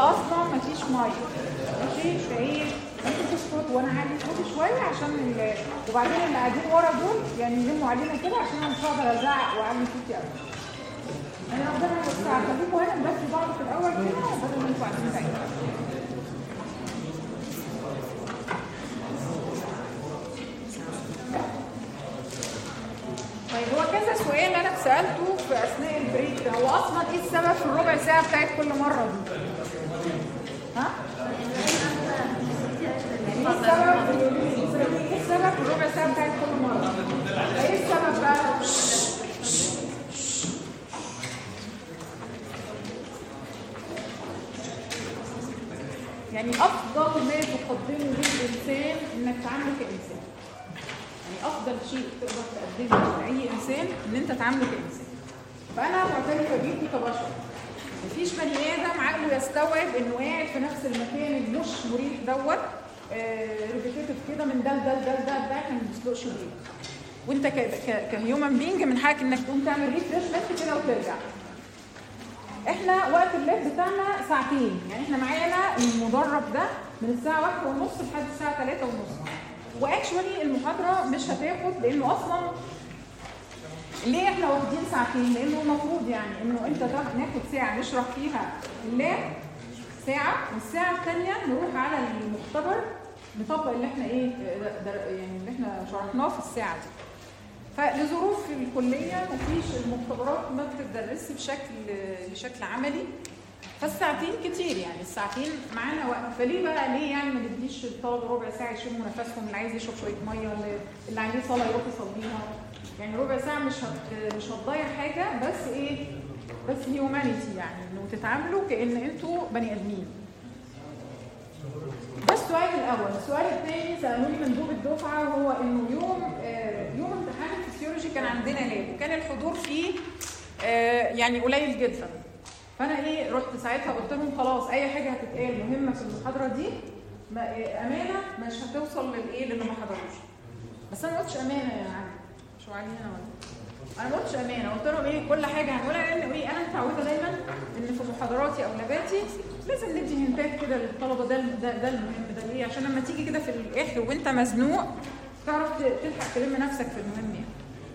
اصلا مفيش ميه ماشي فايه ممكن تسكت وانا عادي صوتي شويه عشان ال... وبعدين اللي قاعدين ورا دول يعني يلموا علينا كده عشان انا مش هقدر ازعق واعلي صوتي قوي يعني ربنا يوسع خليكم هنا نبكي بعض في الاول كده بدل ما انتوا قاعدين بعيد طيب هو كذا سؤال انا اتسالته في اثناء البريك ده هو اصلا ايه السبب في الربع ساعه بتاعت كل مره دي؟ ها؟ يعني ايه السبب ايه السبب في الربع ساعه بتاعت كل مره؟ ايه السبب بقى؟ يعني افضل ما تقدمه للانسان انك تعامله كانسان يعني افضل شيء تقدر تقدمه لاي انسان ان انت تعامله كانسان فانا معترفه بيكي كبشر مفيش بني ادم عقله يستوعب انه قاعد في نفس المكان المش مريح دوت ريبيتيتيف كده من ده لده لده لده ده احنا ما بنسلقش بيه وانت كهيومن بينج من حقك انك تقوم تعمل ريفريشمنت كده وترجع احنا وقت اللاب بتاعنا ساعتين يعني احنا معانا المدرب ده من الساعه واحدة ونص لحد الساعه 3 ونص واكشولي المحاضره مش هتاخد لانه اصلا ليه احنا واخدين ساعتين لانه المفروض يعني انه انت ناخد ساعه نشرح فيها اللاب ساعه والساعه الثانيه نروح على المختبر نطبق اللي احنا ايه يعني اللي احنا شرحناه في الساعه دي فلظروف الكليه مفيش المختبرات ما بتدرسش بشكل بشكل عملي فالساعتين كتير يعني الساعتين معانا وقت فليه بقى ليه يعني ما نديش الطلبه ربع ساعه يشموا نفسهم اللي عايز يشرب شويه ميه ولا اللي عليه صلاه يروح يصليها يعني ربع ساعه مش هت... مش هتضيع حاجه بس ايه بس هيومانيتي يعني انه تتعاملوا كان انتوا بني ادمين ده السؤال الاول السؤال الثاني سالوني مندوب الدفعه وهو انه يوم آه يوم امتحان الفسيولوجي كان عندنا لاب وكان الحضور فيه آه يعني قليل جدا فانا ايه رحت ساعتها قلت لهم خلاص اي حاجه هتتقال مهمه في المحاضره دي ما إيه امانه مش هتوصل للايه للي ما حضروش بس انا ما قلتش امانه يا علي شو علي انا ولا انا ما قلتش امانه قلت لهم ايه كل حاجه هنقولها لان ايه انا متعوده دايما ان في محاضراتي او لاباتي لازم ندي هنتات كده للطلبه ده ده, ده المهم ده ليه عشان لما تيجي كده في الاخر وانت مزنوق تعرف تلحق تلم نفسك في المهم يعني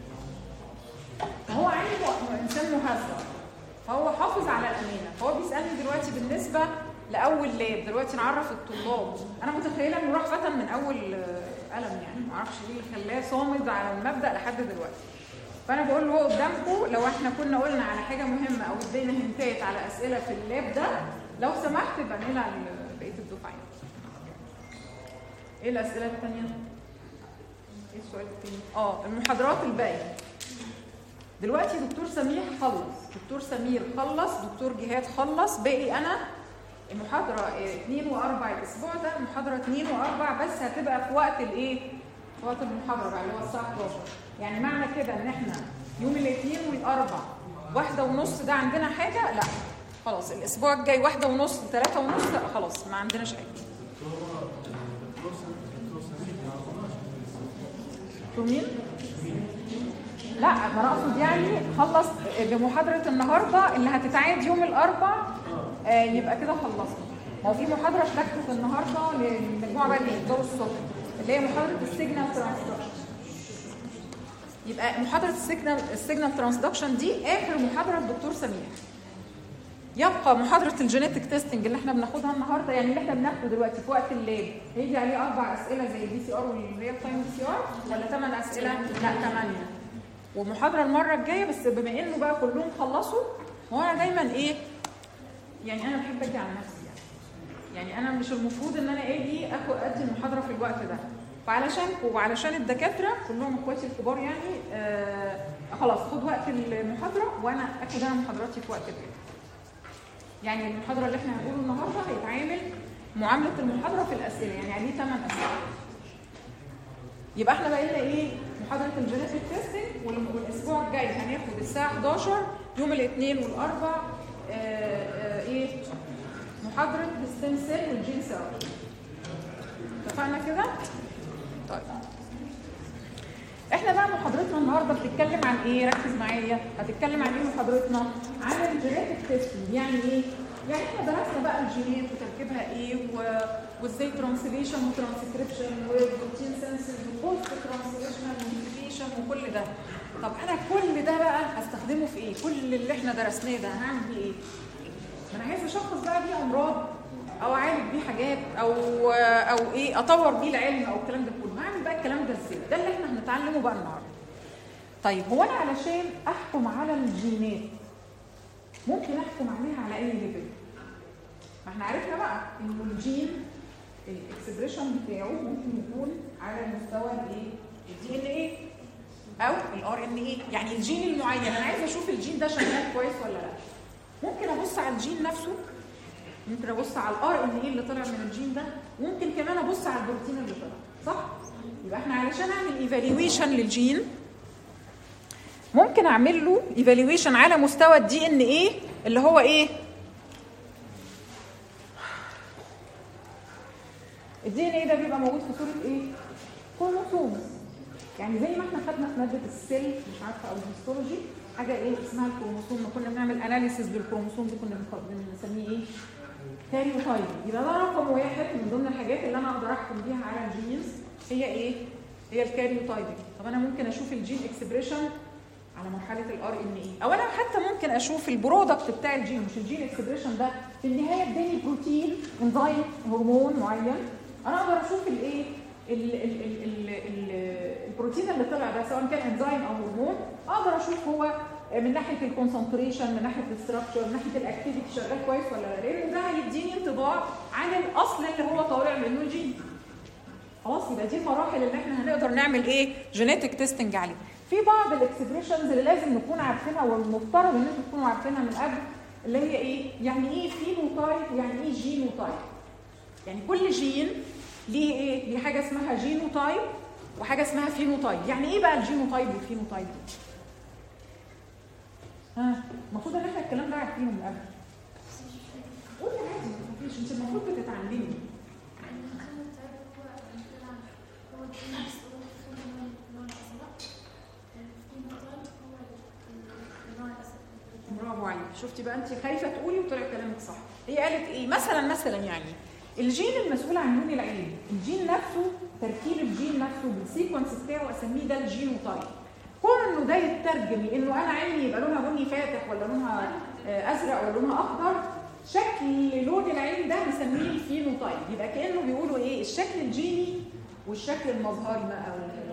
فهو علي انسان مهذب فهو حافظ على الامانه فهو بيسالني دلوقتي بالنسبه لاول لاب دلوقتي نعرف الطلاب انا متخيله انه راح فتن من اول قلم يعني ما اعرفش ليه اللي خلاه صامد على المبدا لحد دلوقتي فانا بقول له قدامكم لو احنا كنا قلنا على حاجه مهمه او ادينا هنتات على اسئله في اللاب ده لو سمحت يبقى نلعب بقيه الدفعات ايه الاسئله الثانيه ايه السؤال الثاني اه المحاضرات الباقيه دلوقتي دكتور سمير خلص دكتور سمير خلص دكتور جهاد خلص باقي انا المحاضرة 2 و4 الاسبوع ده المحاضرة 2 و4 بس هتبقى في وقت الايه؟ في وقت المحاضرة بقى اللي هو الساعة 11 يعني معنى كده ان احنا يوم الاثنين والاربع واحدة ونص ده عندنا حاجة؟ لا خلاص الاسبوع الجاي واحدة ونص ثلاثة ونص لا خلاص ما عندناش اي مين؟ لا ما انا اقصد يعني خلص بمحاضره النهارده اللي هتتعاد يوم الاربع آه يبقى كده خلصنا ما هو في محاضره اتلكت النهارده للمجموعه بقى اللي يبداوا الصبح اللي هي محاضره السيجنال ترانسدكشن يبقى محاضره السيجنال السيجنال ترانسدكشن دي اخر محاضره للدكتور سمير يبقى محاضرة الجينيتك تيستنج اللي احنا بناخدها النهارده يعني اللي احنا بناخده دلوقتي في وقت الليل هيجي عليه اربع اسئله زي البي سي ار والريال تايم بي سي ار ولا ثمان اسئله؟ لا ثمانيه ومحاضره المره الجايه بس بما انه بقى كلهم خلصوا هو انا دايما ايه يعني انا بحب اجي على نفسي يعني يعني انا مش المفروض ان انا اجي اخد ادي المحاضره في الوقت ده فعلشانكم وعلشان الدكاتره كلهم اخواتي الكبار يعني آه خلاص خد وقت المحاضره وانا اخد انا محاضراتي في وقت الليل يعني المحاضره اللي احنا هنقوله النهارده هيتعامل معامله المحاضره في الاسئله يعني عليه 8 اسئله يبقى احنا بقى لنا ايه محاضره الجينيتك تيستنج والاسبوع الجاي هناخد الساعه 11 يوم الاثنين والاربع آه آه ايه محاضره الستيم سيل والجين سيل اتفقنا كده طيب احنا بقى محاضرتنا النهارده بتتكلم عن ايه ركز معايا هتتكلم عن ايه محاضرتنا عن الجينيتك تيستنج يعني ايه يعني احنا درسنا بقى الجينات وتركيبها ايه و... وازاي ترانسليشن وترانسكريبشن وبروتين سنسز وبوست ترانسليشن موديفيكيشن وكل ده طب انا كل ده بقى هستخدمه في ايه كل اللي احنا درسناه ده هعمل بيه ايه انا عايز اشخص بقى بيه امراض او اعالج بيه حاجات او او ايه اطور بيه العلم او الكلام ده كله هعمل بقى الكلام ده ازاي ده اللي احنا هنتعلمه بقى النهارده طيب هو انا علشان احكم على الجينات ممكن احكم عليها على اي ليفل ما احنا عرفنا بقى انه الجين الاكسبريشن بتاعه ممكن يكون على مستوى الايه الدي ان ايه او الار ان ايه يعني الجين المعين انا عايزه اشوف الجين ده شغال كويس ولا لا ممكن ابص على الجين نفسه ممكن ابص على الار ان ايه اللي طلع من الجين ده ممكن كمان ابص على البروتين اللي طلع صح يبقى احنا علشان اعمل ايفالويشن للجين ممكن اعمل له ايفالويشن على مستوى الدي ان ايه اللي هو ايه الدي ان ايه ده بيبقى موجود في صوره ايه كروموسومز يعني زي ما احنا خدنا في ماده السيل مش عارفه او الهيستولوجي حاجه ايه اسمها الكروموسوم ما كنا بنعمل اناليسيس للكروموسوم دي كنا بنسميه ايه كاريوتايب يبقى ده رقم واحد من ضمن الحاجات اللي انا اقدر احكم بيها على الجينز هي ايه هي الكاريوتايبنج طب انا ممكن اشوف الجين اكسبريشن على مرحله الار ان اي او انا حتى ممكن اشوف البرودكت بتاع الجين مش الجين اكسبريشن ده في النهايه اداني بروتين انزيم هرمون معين انا اقدر اشوف الايه البروتين اللي طلع ده سواء كان انزيم او هرمون اقدر اشوف هو من ناحيه الكونسنتريشن من ناحيه الاستراكشر من ناحيه الاكتيفيتي شغال كويس ولا لا لان ده هيديني انطباع عن الاصل اللي هو طالع منه الجين خلاص يبقى دي المراحل اللي احنا هنقدر نعمل ايه جينيتك تيستنج عليه في بعض الاكسبريشنز اللي لازم نكون عارفينها والمفترض ان انتم تكونوا عارفينها من قبل اللي هي ايه يعني ايه فينوتايب ويعني ايه جينوتايب يعني كل جين ليه ايه ليه حاجه اسمها جينوتايب وحاجه اسمها فينوتايب يعني ايه بقى الجينوتايب والفينوتايب ها المفروض ان احنا الكلام ده عارفينه من قبل قولي عادي ما تخافيش انت المفروض بتتعلمي برافو عليك شفتي بقى انت خايفه تقولي وطلع كلامك صح هي قالت ايه مثلا مثلا يعني الجين المسؤول عن لون العين الجين نفسه تركيب الجين نفسه بالسيكونس بتاعه اسميه ده الجينوتايب كون انه ده يترجم لانه انا عيني يبقى لونها بني فاتح ولا لونها ازرق ولا لونها اخضر شكل لون العين ده بنسميه الفينوتايب يبقى كانه بيقولوا ايه الشكل الجيني والشكل المظهري بقى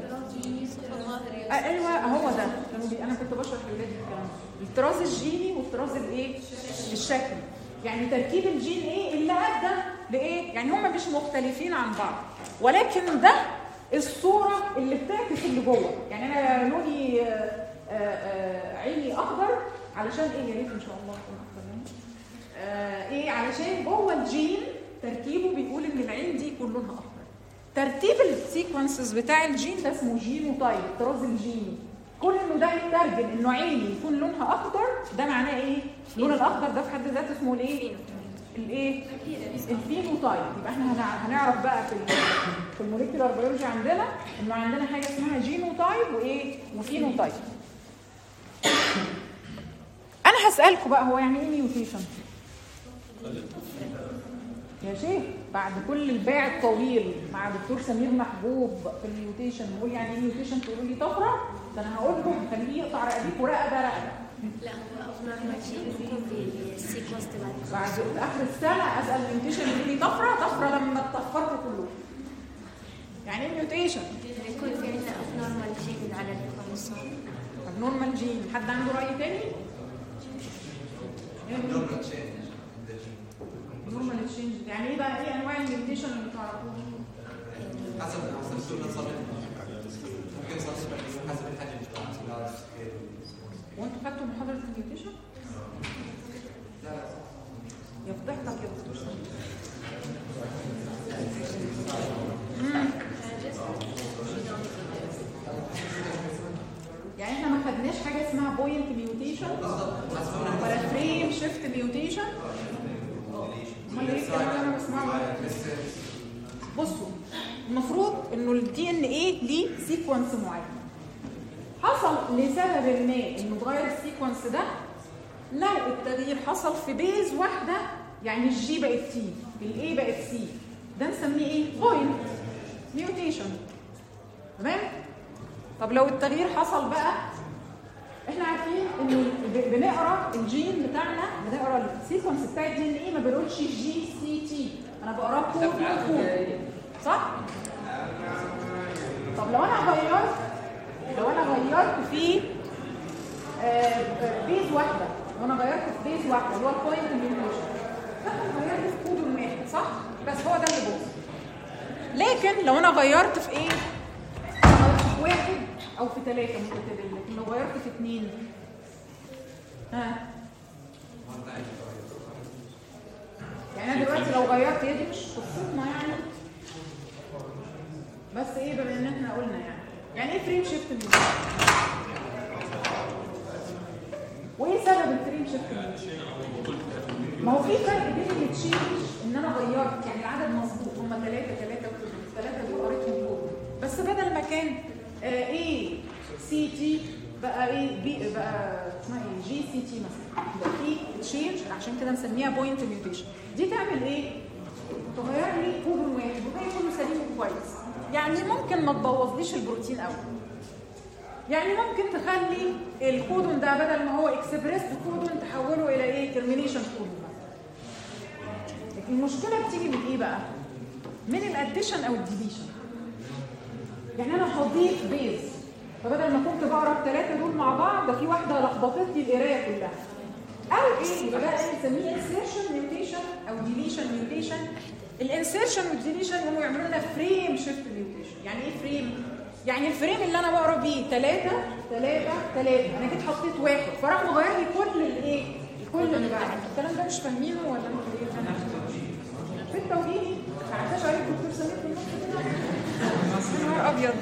آه ايوه هو ده كانوا بي... انا كنت بشرح لاولادي الكلام ده الطراز الجيني والطراز الايه الشكلي يعني تركيب الجين ايه اللي ادى لايه يعني هم مش مختلفين عن بعض ولكن ده الصوره اللي بتعكس اللي جوه يعني انا لوني آآ آآ عيني اخضر علشان ايه يا ريت ان شاء الله اكون اخضر ايه علشان جوه الجين تركيبه بيقول ان العين دي يكون لونها اخضر ترتيب السيكونسز بتاع الجين ده اسمه جينوتايب الطراز الجيني كل انه ده يترجم انه عيني يكون لونها اخضر ده معناه ايه اللون الاخضر ده في حد ذاته اسمه الايه الايه الفينوتايب يبقى احنا هنعرف بقى في في الموليكيولار بيولوجي عندنا انه عندنا حاجه اسمها جينوتايب وايه وفينوتايب انا هسالكم بقى هو يعني ايه ميوتيشن يا شيخ بعد كل الباع الطويل مع دكتور سمير محبوب في الميوتيشن نقول يعني ايه ميوتيشن تقولوا لي طفره ده انا هقول لكم خليه يقطع رقبتك ورقبه رقبه لا هو افضل شيء بيكون في السيكونس تبع بعد اخر السنه اسال ميوتيشن يقول لي طفره طفره لما اتطفرتوا كلكم يعني ايه ميوتيشن بيكون في عندنا ابنورمال شيء على الكروموسوم طب نورمال جين حد عنده راي تاني نورمال تشينج يعني ايه بقى ايه انواع الميوتيشن اللي تعرفوها حسب حسب سوء النظام ممكن صار حسب الحجم وانتوا خدتوا محاضره الميوتيشن لا لا يا فضحتك يا دكتور سمير يعني احنا ما خدناش حاجه اسمها بوينت ميوتيشن ولا فريم شيفت ميوتيشن امال ايه الكلام اللي انا بسمعه بصوا المفروض انه الدي ان ايه ليه سيكونس معين حصل لسبب ما انه اتغير السيكونس ده لو التغيير حصل في بيز واحده يعني الجي بقت تي الاي بقت سي ده نسميه ايه بوينت ميوتيشن تمام طب لو التغيير حصل بقى احنا عارفين ان ب- بنقرا الجين بتاعنا بنقرا السيكونس بتاع الدي ان ايه ما بنقولش جي سي تي انا بقراه كود كود صح طب لو انا غيرت لو انا غيرت في آه، آه، بيز واحده لو انا غيرت في بيز واحده اللي هو البوينت ميوتيشن انا غيرت في كود واحد صح بس هو ده اللي بوظ لكن لو انا غيرت في ايه في واحد او في ثلاثه متتابعين لكن لو غيرت في اثنين ها يعني انا دلوقتي لو غيرت هي دي مش قصتنا يعني بس ايه بما ان احنا قلنا يعني يعني ايه فريم شيفت وايه سبب الفريم شيفت ما هو في فرق بين التشينج ان انا غيرت يعني العدد مظبوط هم ثلاثه ثلاثه الثلاثه دول قريتهم دول بس بدل ما كان ايه سي تي بقى ايه بي بقى اسمها ايه جي سي تي مثلا يبقى في تشينج عشان كده نسميها بوينت ميوتيشن دي تعمل ايه؟ تغير لي كودون واحد وباقي كله سليم وكويس يعني ممكن ما تبوظليش البروتين قوي يعني ممكن تخلي الكودون ده بدل ما هو اكسبريس كودون تحوله الى ايه ترمينيشن كودون لكن المشكله بتيجي من ايه بقى من الاديشن او الديليشن يعني انا هضيف بيز فبدل ما كنت بقرا الثلاثه دول مع بعض ده في واحده لخبطت لي القرايه كلها او ايه يبقى بقى نسميه انسيرشن ميوتيشن او ديليشن ميوتيشن الانسيرشن والديليشن هم يعملوا لنا فريم شيفت ميوتيشن يعني ايه فريم يعني الفريم اللي انا بقرا بيه ثلاثة ثلاثة ثلاثة انا جيت حطيت واحد فراح مغير لي كل الايه كل اللي بعد الكلام ده مش فاهمينه ولا انتوا ايه في التوجيهي ما عداش عليك دكتور سمير في النص كده يا نهار ابيض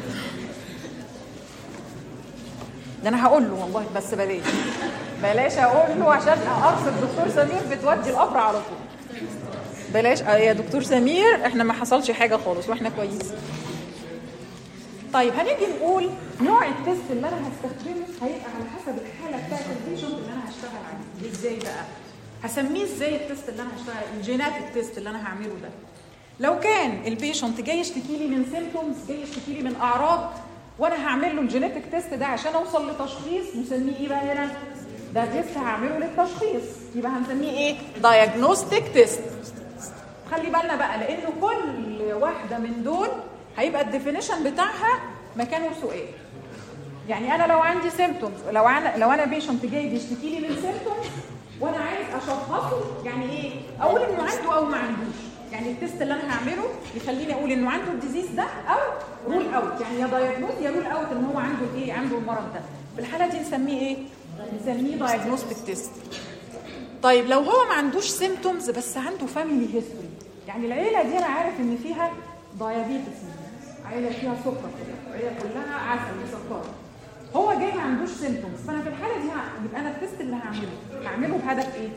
ده انا هقول له والله بس بلاش بلاش اقول له عشان ارصد دكتور سمير بتودي القبر على طول بلاش آه يا دكتور سمير احنا ما حصلش حاجه خالص واحنا كويسين طيب هنيجي نقول نوع التست اللي انا هستخدمه هيبقى على حسب الحاله بتاعت البيشنت اللي انا هشتغل عليه ازاي بقى هسميه ازاي التست اللي انا هشتغل الجينات التست اللي انا هعمله ده لو كان البيشنت جاي يشتكي لي من سيمتومز جاي يشتكي لي من اعراض وانا هعمل له الجينيتك تيست ده عشان اوصل لتشخيص نسميه ايه بقى هنا ده تيست هعمله للتشخيص يبقى هنسميه ايه دايجنوستيك تيست خلي بالنا بقى لان كل واحده من دول هيبقى الديفينيشن بتاعها مكانه سؤال يعني انا لو عندي سيمتومز لو انا لو انا بيشنت جاي بيشتكي لي من سيمتومز وانا عايز اشخصه يعني ايه اقول انه عنده او ما عندوش يعني التست اللي انا هعمله يخليني اقول انه عنده الديزيز ده او رول اوت يعني يا دايجنوز يا رول اوت ان هو عنده الايه عنده المرض ده في الحاله دي نسميه ايه نسميه دايجنوستيك تيست طيب لو هو ما عندوش سيمتومز بس عنده فاميلي هيستوري يعني العيله دي انا عارف ان فيها دايابيتس عيله فيها سكر كده عيله كلها عسل مسكره هو جاي ما عندوش سيمتومز فانا في الحاله دي ه- يبقى انا التست اللي هعمله هعمله بهدف ايه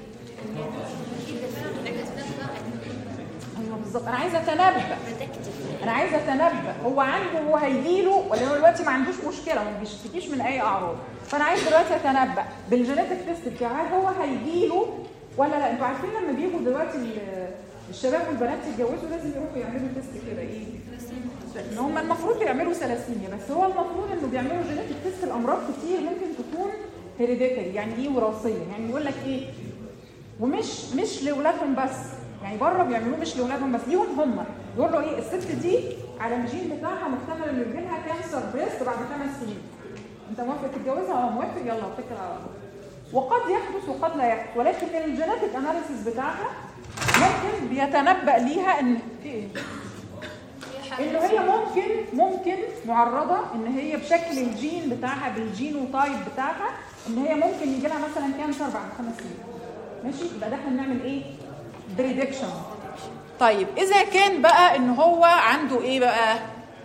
ايوه بالظبط انا عايزه اتنبأ انا عايزه اتنبأ هو عنده هو هيجيله ولا هو دلوقتي ما عندوش مشكله ما بيشتكيش من اي اعراض فانا عايز دلوقتي اتنبأ بالجينيتك تيست بتاعه هل هو هيجيله ولا لا انتوا عارفين لما بيجوا دلوقتي ال- الشباب والبنات يتجوزوا لازم يروحوا يعملوا تيست كده ايه ان هم المفروض بيعملوا ثلاثيميا بس هو المفروض انه بيعملوا جينيتك تيست الامراض كتير ممكن تكون هيريديتري يعني ايه وراثيه يعني يقول لك ايه ومش مش لاولادهم بس يعني بره بيعملوه مش لاولادهم بس ليهم هم يقول له ايه الست دي على الجين بتاعها محتمل انه يجي لها كانسر بريست بعد خمس سنين انت موافق تتجوزها اه موافق يلا اتكل على الله وقد يحدث وقد لا يحدث ولكن الجينيتك اناليسيس بتاعها ممكن بيتنبأ ليها ان في ايه انه هي ممكن ممكن معرضه ان هي بشكل الجين بتاعها بالجينوتايب بتاعها ان هي ممكن يجي لها مثلا كانسر بعد خمس سنين ماشي يبقى ده احنا بنعمل ايه بريدكشن طيب اذا كان بقى ان هو عنده ايه بقى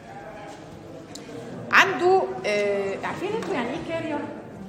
عنده آه عارفين انتوا يعني ايه كارير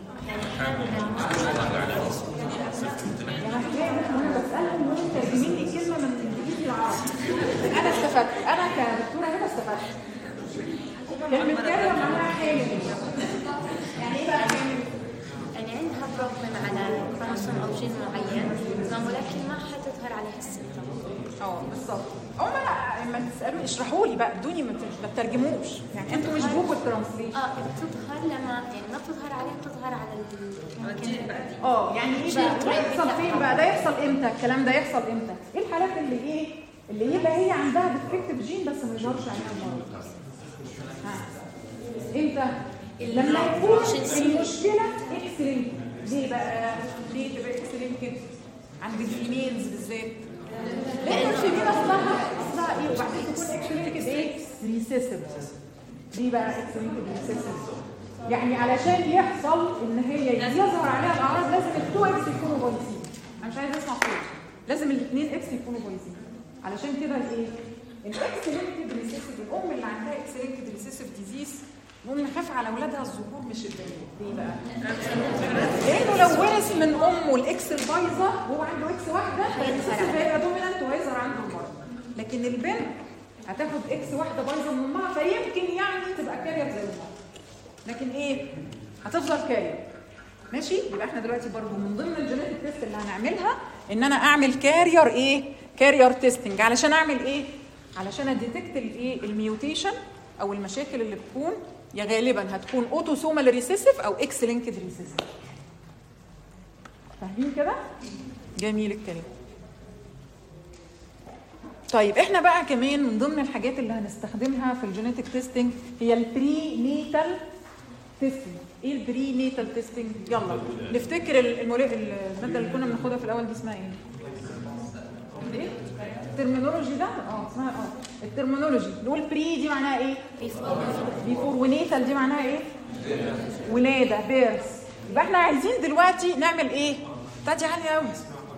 يعني حكايه انا بسالهم وهم ترجمين لي كلمه من الانجليزي للعربي انا استفدت انا كدكتوره هنا استفدت كلمه كارير معناها حامل يعني ايه بقى حامل؟ يعني يعني عندها بروبلم على كروموسوم او جين معين تمام ولكن ما حتظهر عليها السيمتوم اه بالظبط هم لا لما تسالوا اشرحوا لي بقى ادوني ما تر- ما تترجموش يعني انتوا مش جوجل ترانسليشن اه بتظهر لما يعني ما بتظهر عليها بتظهر على ال ممكن اه يعني ايه ده ده يحصل فين بقى ده يحصل امتى الكلام ده يحصل امتى ايه الحالات اللي ايه اللي يبقى هي عندها ديفكتيف جين بس ما يظهرش عليها المرض ها. امتى لما يكون المشكله اكس لينك ليه بقى ليه تبقى اكس لينك عند الفيميلز بالذات لان الفيميل اصلها اصلها ايه وبعدين تكون اكس لينك ايه ريسيسيف دي بقى اكس لينك ريسيسيف يعني علشان يحصل ان هي يظهر عليها الاعراض لازم التو اكس يكونوا بايظين انا مش عايز اسمع صوت لازم الاثنين اكس يكونوا بايظين علشان كده الايه الاكس لينكد ريسيسيف الام اللي عندها اكس لينكد ريسيسيف ديزيز نقوم نخاف على اولادها الذكور مش البنات ليه بقى؟ لانه لو ورث من امه الاكس البايظه وهو عنده اكس واحده فالريسيسيف هيبقى دومينانت وهيظهر عنده المرض لكن البنت هتاخد اكس واحده بايظه من امها فيمكن يعني تبقى كارير زي امها لكن ايه هتفضل كارير ماشي يبقى احنا دلوقتي برضو من ضمن الجينيتك تيست اللي هنعملها ان انا اعمل كارير ايه كارير تيستنج علشان اعمل ايه علشان اديتكت الايه الميوتيشن او المشاكل اللي بتكون يا غالبا هتكون اوتوسومال ريسيسيف او اكس لينكد ريسيسيف فاهمين كده جميل الكلام طيب احنا بقى كمان من ضمن الحاجات اللي هنستخدمها في الجينيتك تيستنج هي البري نيتال تيستنج ايه البري نيتال تيستنج يلا نفتكر ال- المولي... الماده اللي كنا بناخدها في الاول دي اسمها ايه ايه الترمينولوجي ده اه اسمها اه الترمينولوجي نقول بري دي معناها ايه بيفور ونيتال دي معناها ايه ولاده بيرث يبقى احنا عايزين دلوقتي نعمل ايه تادي عاليه قوي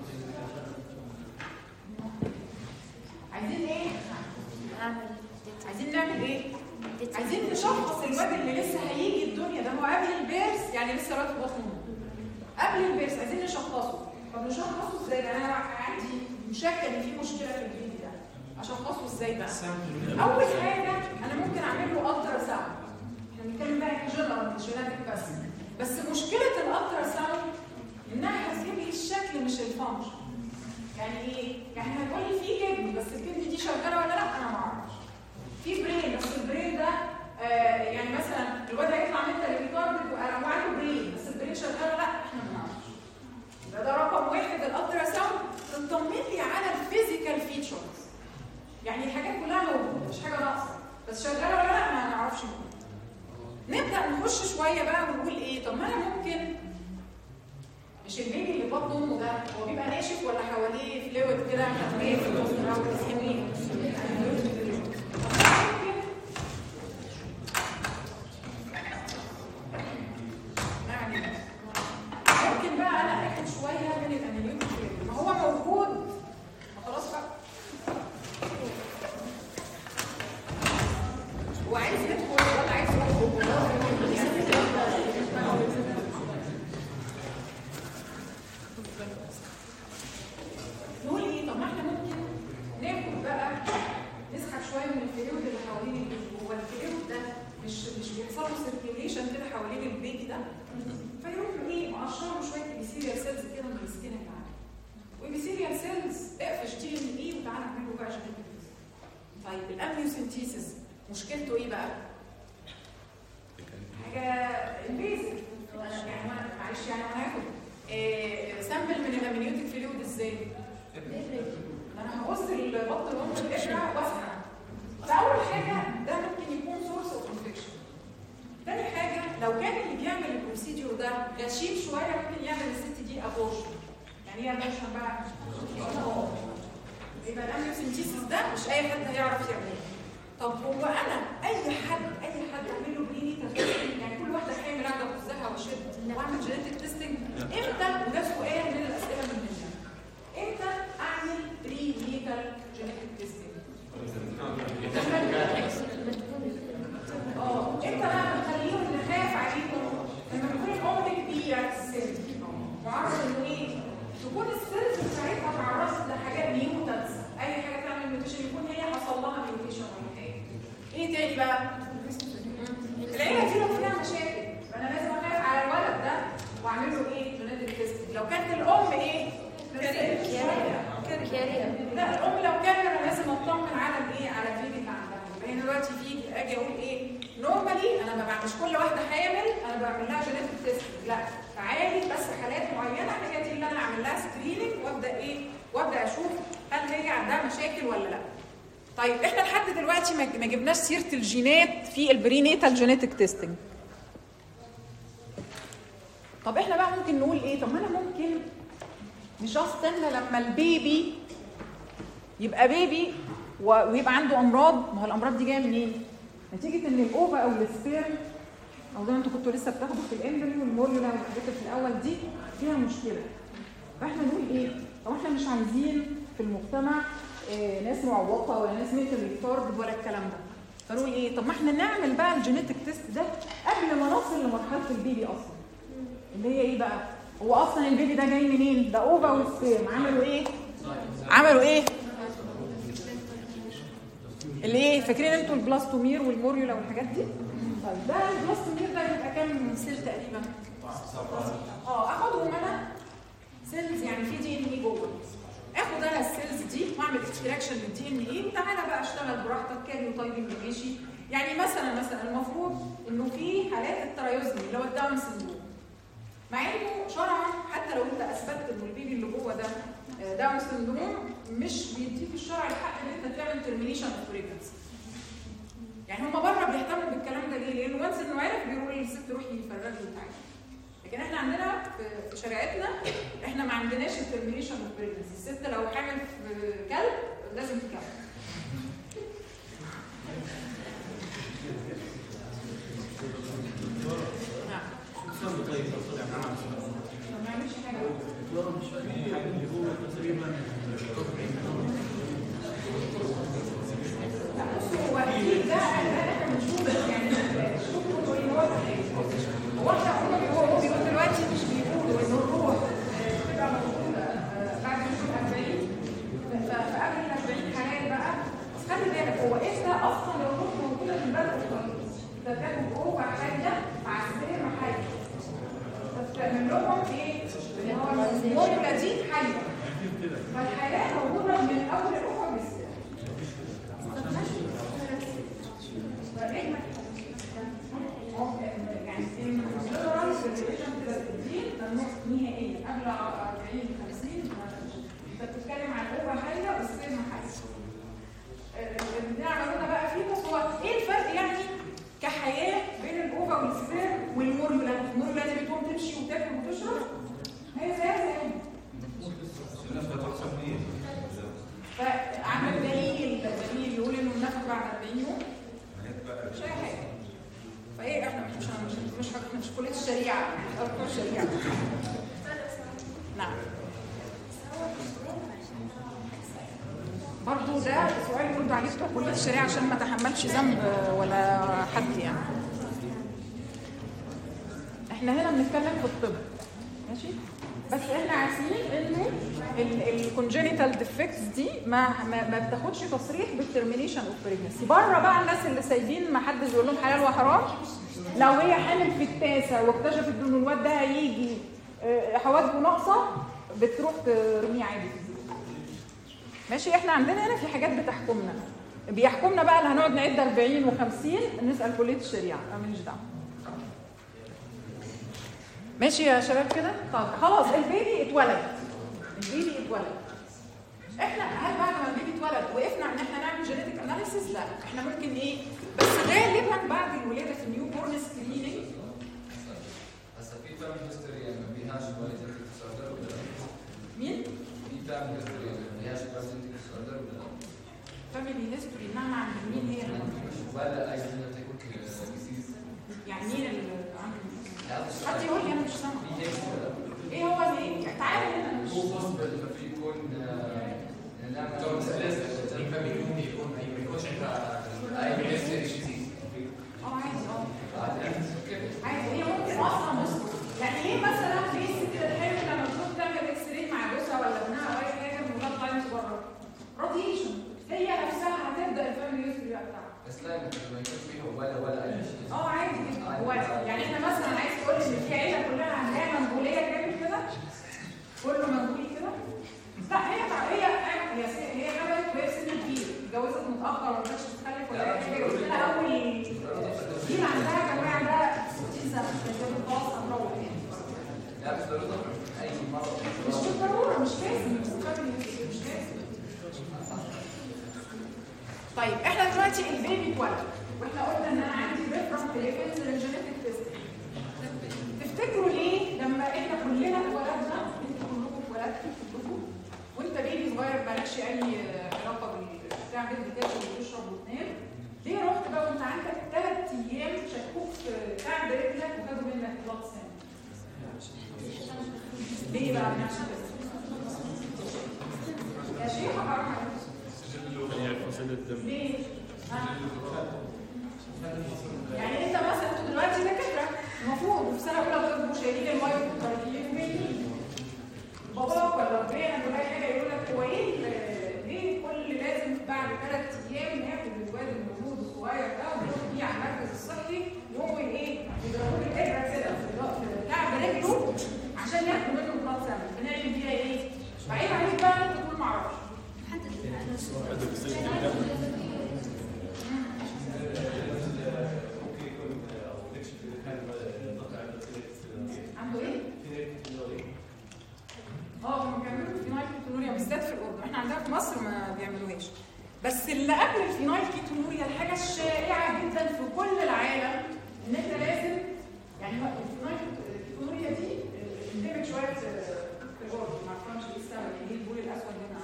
عايزين ايه اعمل عايزين نعمل ايه عايزين نشخص الواد اللي لسه هيجي الدنيا ده هو قبل البيرث يعني لسه راتب بطنه قبل البيرث عايزين نشخصه طب نشخصه ازاي ده انا عندي مشكله ان في مشكله في البيبي ده اشخصه ازاي بقى اول حاجه انا ممكن اعمل له الترا ساوند احنا بنتكلم بقى جنرال مش جيناتيك بس بس مشكله الالترا ساوند انها هتجيب لي الشكل مش الفانكشن يعني ايه يعني هتقول لي في كدني بس الكدني دي شغاله ولا لا انا ما اعرفش في برين بس البرين ده آه يعني مثلا الواد هيطلع منتال ريكارد وعنده برين بس البرين شغال ولا لا احنا ما نعرفش يبقى ده رقم واحد الالترا ساوند تطمن لي على الفيزيكال فيتشرز يعني الحاجات كلها موجوده مش حاجه ناقصه بس شغاله ولا لا ما نعرفش نبدا نخش شويه بقى ونقول ايه طب ما انا ممكن مش البيبي اللي بطن امه ده هو بيبقى ناشف ولا حواليه فلويد كده خفيف في النص او تسخينين يعني ممكن بقى انا اخد شويه من الاناليوتيك فلويد ما هو موجود ما خلاص بقى هو عايز يدخل ولا عايز نقول ايه طب ما احنا ممكن ناخد بقى نسحب شويه من الفلويد اللي حوالين البيبي هو الفلويد ده مش مش بيحصل له سيركيوليشن كده حوالين البيبي ده فيروح ايه مقشر له شويه ابيثيريال سيلز كده من السكين اللي عنده وابيثيريال سيلز اقفش دي ان ايه وتعالى اعمل له بقى جينيتك طيب الامنيوسنتيسيس مشكلته ايه بقى؟ حاجه البيزك يعني ما- معلش يعني انا هاخد إيه سامبل من الامنيوتيك فلويد ازاي؟ انا هبص البط الام الابره واسحب فاول حاجه ده ممكن يكون سورس اوف انفكشن تاني حاجه لو كان اللي بيعمل البروسيديور ده غشيم شويه ممكن يعمل الست دي ابورشن يعني ايه ابورشن بقى؟ يبقى الامنيوسنتيسيس ده مش اي حد هيعرف يعمله طب هو انا اي حد اي حد اعمل له برينيتال تيستنج يعني كل واحده حامل قاعده بوزها واشد واعمل جينيتك تيستنج امتى وده سؤال من الاسئله من هنا امتى اعمل برينيتال جينيتك تيستنج اه امتى بقى بنخليهم نخاف عليهم لما تكون الام كبيره في السن معرض انه ايه تكون السيلز بتاعتها تعرضت لحاجات ميوتنس اي حاجه تعمل ميوتيشن يكون هي حصل لها ميوتيشن ولا حاجه ايه تاني بقى العيله دي لو فيها مشاكل فانا لازم اخاف على الولد ده واعمل له بقى مش كل واحده حامل انا بعمل لها جينيتك تيست لا تعالي بس حالات معينه هي دي اللي انا اعمل لها سكريننج وابدا ايه وابدا اشوف هل هي عندها مشاكل ولا لا طيب احنا لحد دلوقتي ما ما جبناش سيره الجينات في البرينيتال جينيتك تيستنج طب احنا بقى ممكن نقول ايه طب ما انا ممكن مش استنى لما البيبي يبقى بيبي و- ويبقى عنده امراض ما هو الامراض دي جايه منين نتيجه ان الاوفا او السبيرم او زي ما انتوا كنتوا لسه بتاخدوا في الامبريو والموريولا والحاجات اللي في الاول دي فيها مشكله فاحنا نقول ايه طب احنا مش عايزين في المجتمع آه، ناس معوقه ولا ناس منتال ريتارد ولا الكلام ده فنقول ايه طب ما احنا نعمل بقى الجينيتك تيست ده قبل ما نصل لمرحله البيبي اصلا اللي هي ايه بقى هو اصلا البيبي ده جاي منين ده اوفا والسبيرم عملوا ايه عملوا ايه اللي ايه فاكرين انتوا البلاستومير والموريولا والحاجات دي طيب ده البلاستومير ده بيبقى كام سيل تقريبا اه اخدهم انا سيلز يعني في دي ان اي جوه اخد انا السيلز دي واعمل اكستراكشن للدي ان اي وتعالى بقى اشتغل براحتك كاريو تايبنج ماشي يعني مثلا مثلا المفروض انه في حالات الترايوزمي اللي هو الداون سندروم مع انه شرعا حتى لو انت اثبتت انه البيبي اللي جوه ده آه، داون سندروم مش بيديك الشرع الحق ان انت تعمل ترمينيشن اوف بريجنسي يعني هم بره بيهتموا بالكلام ده ليه؟ لانه وانس انه عرف بيقولوا للست روحي فرجي وتعالي لكن احنا عندنا في- في شريعتنا احنا ما عندناش الترمينيشن اوف بريجنسي الست لو حامل في كلب لازم تكمل نعم ما نعملش حاجه لا بصوا هو اكيد ده احنا بنشوف يعني شوفوا هو هو هو احنا هم بيقولوا هو بيقول دلوقتي مش بيقولوا ان الروح آه، بتبقى موجوده آه، بعد اليوم 40 ف- فقبل ال 40 حالات بقى بس خلي بالك هو امتى اصلا الروح موجوده في البلد الخالص ده بتاخد جوه حاجه مع السير حاجه فبتعمل لهم ايه؟ اللي هو المولكيولا دي حيه فالحياه موجوده من اول الاخر بالسير يعني الليبرال ريليشن كده الدين ممنوع نهائيا قبل 40 50 انت بتتكلم عن اوفر حاجه والسن حاجه اللي عملونا بقى فيه بس هو ايه الفرق يعني كحياه بين الاوفا والسبير والموريولا الموريولا دي بتقوم تمشي وتاكل وتشرب هي زيها زيهم فعمل دليل دليل يقول انه النفخ بعد 40 يوم مش اي حاجه فايه احنا مش مش مش مش, مش كليه الشريعه مش اركان الشريعه نعم برضو ده سؤال برضو عليه بتوع كليه الشريعه عشان ما تحملش ذنب ولا حد يعني احنا هنا بنتكلم في الطب ماشي بس احنا عارفين انه الكونجينيتال ديفكتس دي ما ما, ما بتاخدش تصريح بالترمينيشن اوف بريجنسي بره بقى الناس اللي سايبين ما حدش بيقول لهم حلال وحرام لو هي حامل في التاسع واكتشفت ان الواد ده هيجي آه، حواجبه ناقصه بتروح ترميه عادي في الزيت. ماشي احنا عندنا هنا في حاجات بتحكمنا بيحكمنا بقى اللي هنقعد نعد 40 و50 نسال كليه الشريعه انا ماليش دعوه ماشي يا شباب كده طب خلاص البيبي اتولد البيبي اتولد احنا هل بعد ما البيبي اتولد وقفنا ان احنا نعمل جينيتك اناليسيس لا احنا ممكن ايه بس غالبا بعد الولاده في النيو بورن سكريننج هسه في فاميلي هيستوري يعني ما فيهاش والدتك ديسوردر ولا لا؟ مين في فاميلي هيستوري يعني ما فيهاش والدتك ديسوردر ولا لا؟ فاميلي هيستوري انها عند مين هي ولا اي جينيتك ديزيز يعني مين اللي عنده هذا حد السؤال يقول لي انا مش سامع في هيك ولا لا؟ ايه هو الايه تعالى هنا أنا مش هو possible انه في يكون آه، نعمل فاميلي يكون ما يكونش عندها اي هيستوري جديد اه عادي اه عادي اوكي عادي هي ممكن اصلا بص يعني ليه مثلا ليه الست الحامل لما تروح تعمل اكس راي مع جوزها ولا ابنها او اي حاجه من غير تايمز بره راديشن هي نفسها هتبدا الفاميلي هيستوري بتاعها بس لا ما يكون فيها ولا ولا اي شيء اه عادي جدا هو يعني احنا مثلا عايز تقول لي ان في عيله كلها عندها منغوليه كامل كده كله منغولي كده لا هي هي هي هي غلبت وهي في سن كبير اتجوزت متاخر وما كانتش بتخلف ولا اي حاجه قلت لها اول جيل عندها كان وهي عندها نفترضها اي مرض مش بالضروره مش لازم مش لازم طيب احنا دلوقتي البيبي اتولد واحنا قلنا ان انا عندي ريفرنس ليفلز للجينيتك تيست تفتكروا ليه لما احنا كلنا اتولدنا انتوا كلكم اتولدتوا كلكم وانت بيبي صغير مالكش اي علاقه بتاع بيبي تاكل وتشرب وتنام ليه رحت بقى وانت عندك ثلاث ايام شكوك في كعب رجلك وخدوا منك بلاد سام ليه بقى بنعمل كده؟ يا شيخ حرام عليك. ليه؟ ها؟ يعني انت مثلا انتوا دلوقتي دكاتره المفروض وفي سنه اولى طب وشايلين الميه ومتركين وجايين باباك ولا ربنا ولا اي حاجه يقول لك هو ايه ال- ليه كل لازم بعد ثلاث ايام ناخد الواد المولود الصغير ده ونروح بيه على المركز الصحي يقوموا ايه يضربوا الابره كده في كعب رجله عشان ياخدوا منه بلاد سامبل بنعمل بيها ايه؟ بعيد عليك بقى انت تقول معرفش عنده ايه؟ اه هم بيعملوا الفينايل كيتونوريا بالذات في الاردن احنا عندنا في مصر ما بيعملوهاش بس اللي قبل الفينايل كيتونوريا الحاجه الشائعه جدا في كل العالم ان انت لازم يعني هو الفينايل كيتونوريا دي اندمج شويه في في الاردن ما اعرفش ايه السبب يعني ايه البول الاسود هنا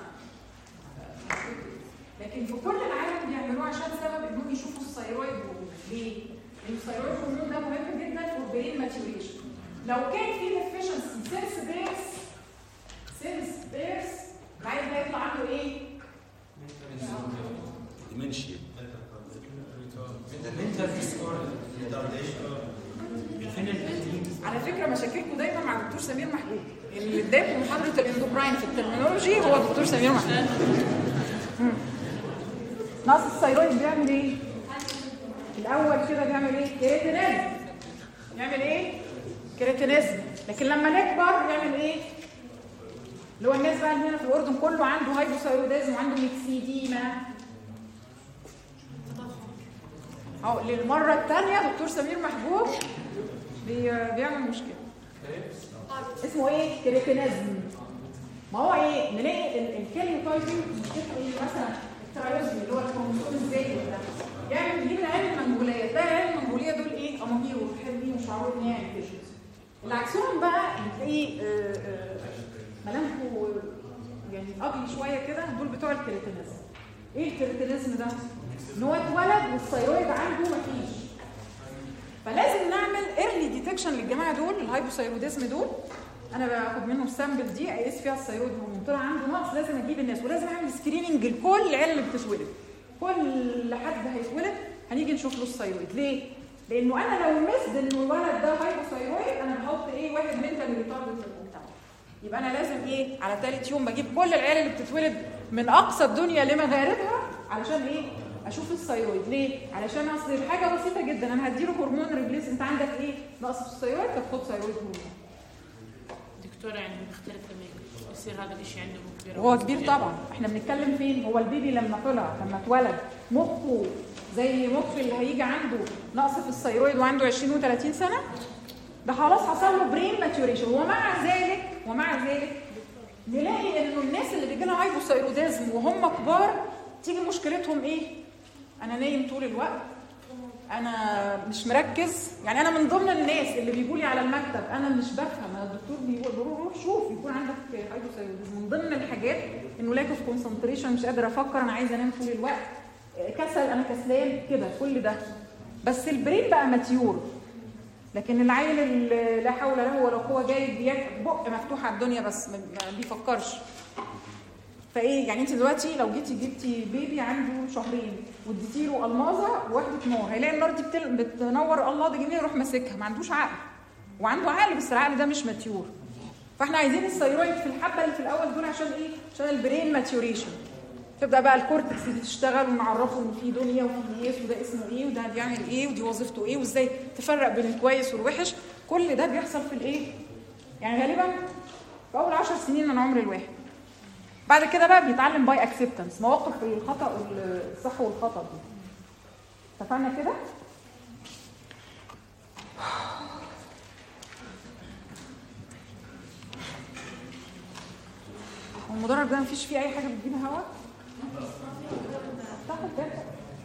لكن في كل العالم بيعملوه عشان سبب انهم يشوفوا الثيرويد هرمون ليه؟ لان الثيرويد هرمون ده مهم جدا في البرين ماتيوريشن لو كان في ديفيشنسي سيلز بيرس سيلز بيرس العيل ده يطلع عنده ايه؟ ديمنشيا على فكره مشاكلكم دايما مع الدكتور سمير محبوب اللي اداكم محاضره الاندوكراين في الترمينولوجي هو الدكتور سمير محبوب مم. نقص الثيرويد بيعمل ايه؟ الاول كده بيعمل ايه؟ كريتينيزم يعمل ايه؟ كريتينيزم لكن لما نكبر يعمل ايه؟ اللي هو الناس بقى اللي هنا في الاردن كله عنده هايبوثايروديزم وعنده ميكسيديما اهو للمره الثانيه دكتور سمير محبوب بي- بيعمل مشكله اسمه ايه كريتينيزم ما هو ايه نلاقي ال- الكاليوتايبنج مشكلته ايه مثلا الترايوزم اللي هو الكروموسوم الزايد ده يعمل ليه من علم المنغوليه ده علم المنغوليه دول ايه امامير وحلوين وشعرهم يعني فيشنز اللي عكسهم بقى بتلاقيه آه، آه، ملامحه يعني اجلي شويه كده دول بتوع الكريتينيزم ايه الكريتينيزم ده؟ ان هو اتولد والثيرويد عنده مفيش فلازم نعمل ايرلي ديتكشن للجماعه دول الهايبوثايروديزم دول انا باخد منهم السامبل دي اقيس فيها الثيرويد هرمون طلع عنده نقص لازم اجيب الناس ولازم اعمل سكريننج لكل العيال اللي بتتولد كل حد هيتولد هنيجي نشوف له الثيرويد ليه؟ لانه انا لو مسد ان الولد ده هايبوثايرويد انا بحط ايه واحد منتال ريتارد في المجتمع يبقى انا لازم ايه على ثالث يوم بجيب كل العيال اللي بتتولد من اقصى الدنيا لمغاربها علشان ايه اشوف الثيرويد ليه علشان اصل حاجه بسيطه جدا انا هديله هرمون ريبليس انت عندك ايه نقص في الثيرويد طب خد ثيرويد هرمون دكتورة يعني بيختلف لما يصير هذا الشيء عنده كبير هو كبير طبعا احنا بنتكلم فين هو البيبي لما طلع لما اتولد مخه زي مخ اللي هيجي عنده نقص في الثيرويد وعنده 20 و30 سنه ده خلاص حصل له برين ماتيوريشن ومع ذلك ومع ذلك نلاقي انه الناس اللي بيجي لها هايبوثايروديزم وهم كبار تيجي مشكلتهم ايه انا نايم طول الوقت انا مش مركز يعني انا من ضمن الناس اللي بيجوا لي على المكتب انا مش بفهم انا الدكتور بيقول بروح روح شوف يكون عندك هايبوثايروديزم من ضمن الحاجات انه لاك اوف كونسنتريشن مش قادر افكر انا عايزه انام طول الوقت كسل انا كسلان كده كل ده بس البرين بقى ماتيور لكن العيل اللي لا حول له ولا قوه جاي بياكل بق مفتوح على الدنيا بس ما ما بيفكرش فايه يعني انت دلوقتي لو جيتي جبتي بيبي عنده شهرين واديتي له الماظه وواحده نار هيلاقي النار دي بتل... بتنور الله ده جميل يروح ماسكها ما عندوش عقل وعنده عقل بس العقل ده مش ماتيور فاحنا عايزين الثيرويد في الحبه اللي في الاول دول عشان ايه عشان البرين ماتيوريشن تبدا بقى الكورتكس دي تشتغل ونعرفه ان في دنيا وفي ناس وده اسمه ايه وده بيعمل ايه ودي وظيفته ايه وازاي تفرق بين الكويس والوحش كل ده بيحصل في الايه يعني غالبا في اول عشر سنين من عمر الواحد بعد كده بقى بيتعلم باي اكسبتنس مواقف الخطا والصح والخطا دي اتفقنا كده المدرج ده مفيش فيه اي حاجه بتجيب هواء تاخد بالك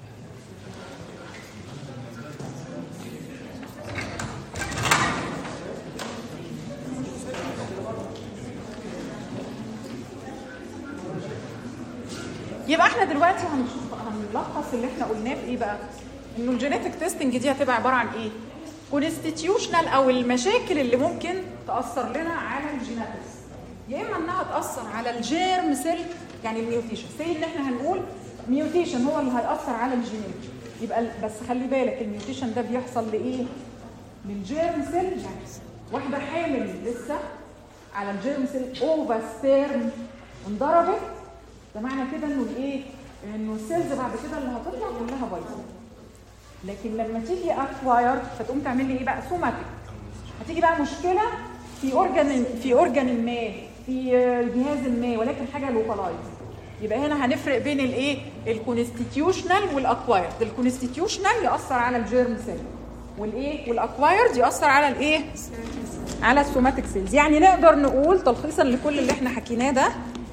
يبقى احنا دلوقتي هنشوف هنلخص اللي احنا قلناه في ايه بقى؟ انه الجينيتك تيستنج دي هتبقى عباره عن ايه؟ كونستيتيوشنال او المشاكل اللي ممكن تاثر لنا على الجيناتكس يا اما انها تاثر على الجيرم سيل يعني الميوتيشن سي ان احنا هنقول ميوتيشن هو اللي هياثر على الجينات يبقى ال- بس خلي بالك الميوتيشن ده بيحصل لايه؟ للجيرم سيل يعني واحده حامل لسه على الجيرم سيل اوفا سبيرم انضربت ده معنى كده انه الايه؟ انه السيلز بعد كده اللي هتطلع كلها بايظه. لكن لما تيجي اكواير فتقوم تعمل لي ايه بقى؟ سوماتيك. هتيجي بقى مشكله في اورجان في اورجان ما في جهاز ما ولكن حاجه لوكالايز. يبقى هنا هنفرق بين الايه؟ الكونستيتيوشنال والاكوايرد. الكونستيتيوشنال ياثر على الجيرم سيل. والايه؟ والاكوايرد ياثر على الايه؟ على السوماتيك سيلز. يعني نقدر نقول تلخيصا لكل اللي احنا حكيناه ده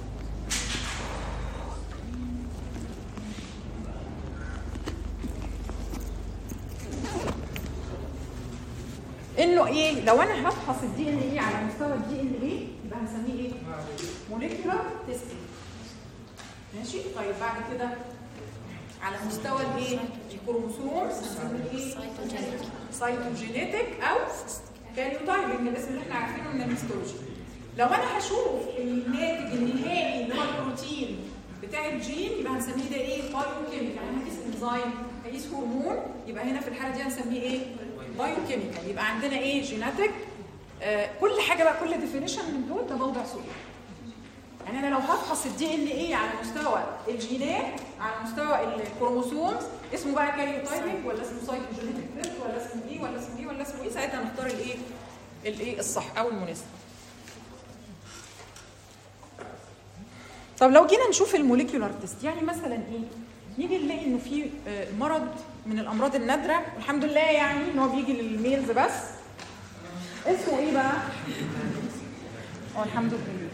انه ايه لو انا هفحص الدي ان ايه على مستوى الدي ان ايه يبقى هنسميه ايه موليكولار تيستنج ماشي طيب بعد كده على مستوى الايه الكروموسومز هنسميه ايه سايتوجينيك. سايتوجينيتك او كاريوتايبنج الاسم اللي احنا عارفينه من الهيستولوجي لو انا هشوف الناتج النهائي اللي هو البروتين بتاع الجين يبقى هنسميه ده ايه بايوكيميكال يعني هقيس انزيم هقيس هرمون يبقى هنا في الحاله دي هنسميه ايه بايوكيميكال يبقى عندنا ايه جيناتيك آه كل حاجه بقى كل ديفينيشن من دول ده موضع سؤال يعني انا لو هفحص الدي ان ايه على مستوى الجينات على مستوى الكروموسومز اسمه بقى كاريوتايبنج ولا اسمه سايتوجينيتك تيست ولا اسمه ايه ولا اسمه ايه ولا اسمه ايه ساعتها نختار الايه الايه الصح او المناسب طب لو جينا نشوف الموليكيولار تيست يعني مثلا ايه نيجي نلاقي انه في آه، مرض من الامراض النادره والحمد لله يعني ان هو بيجي للميلز بس اسمه ايه بقى اه الحمد لله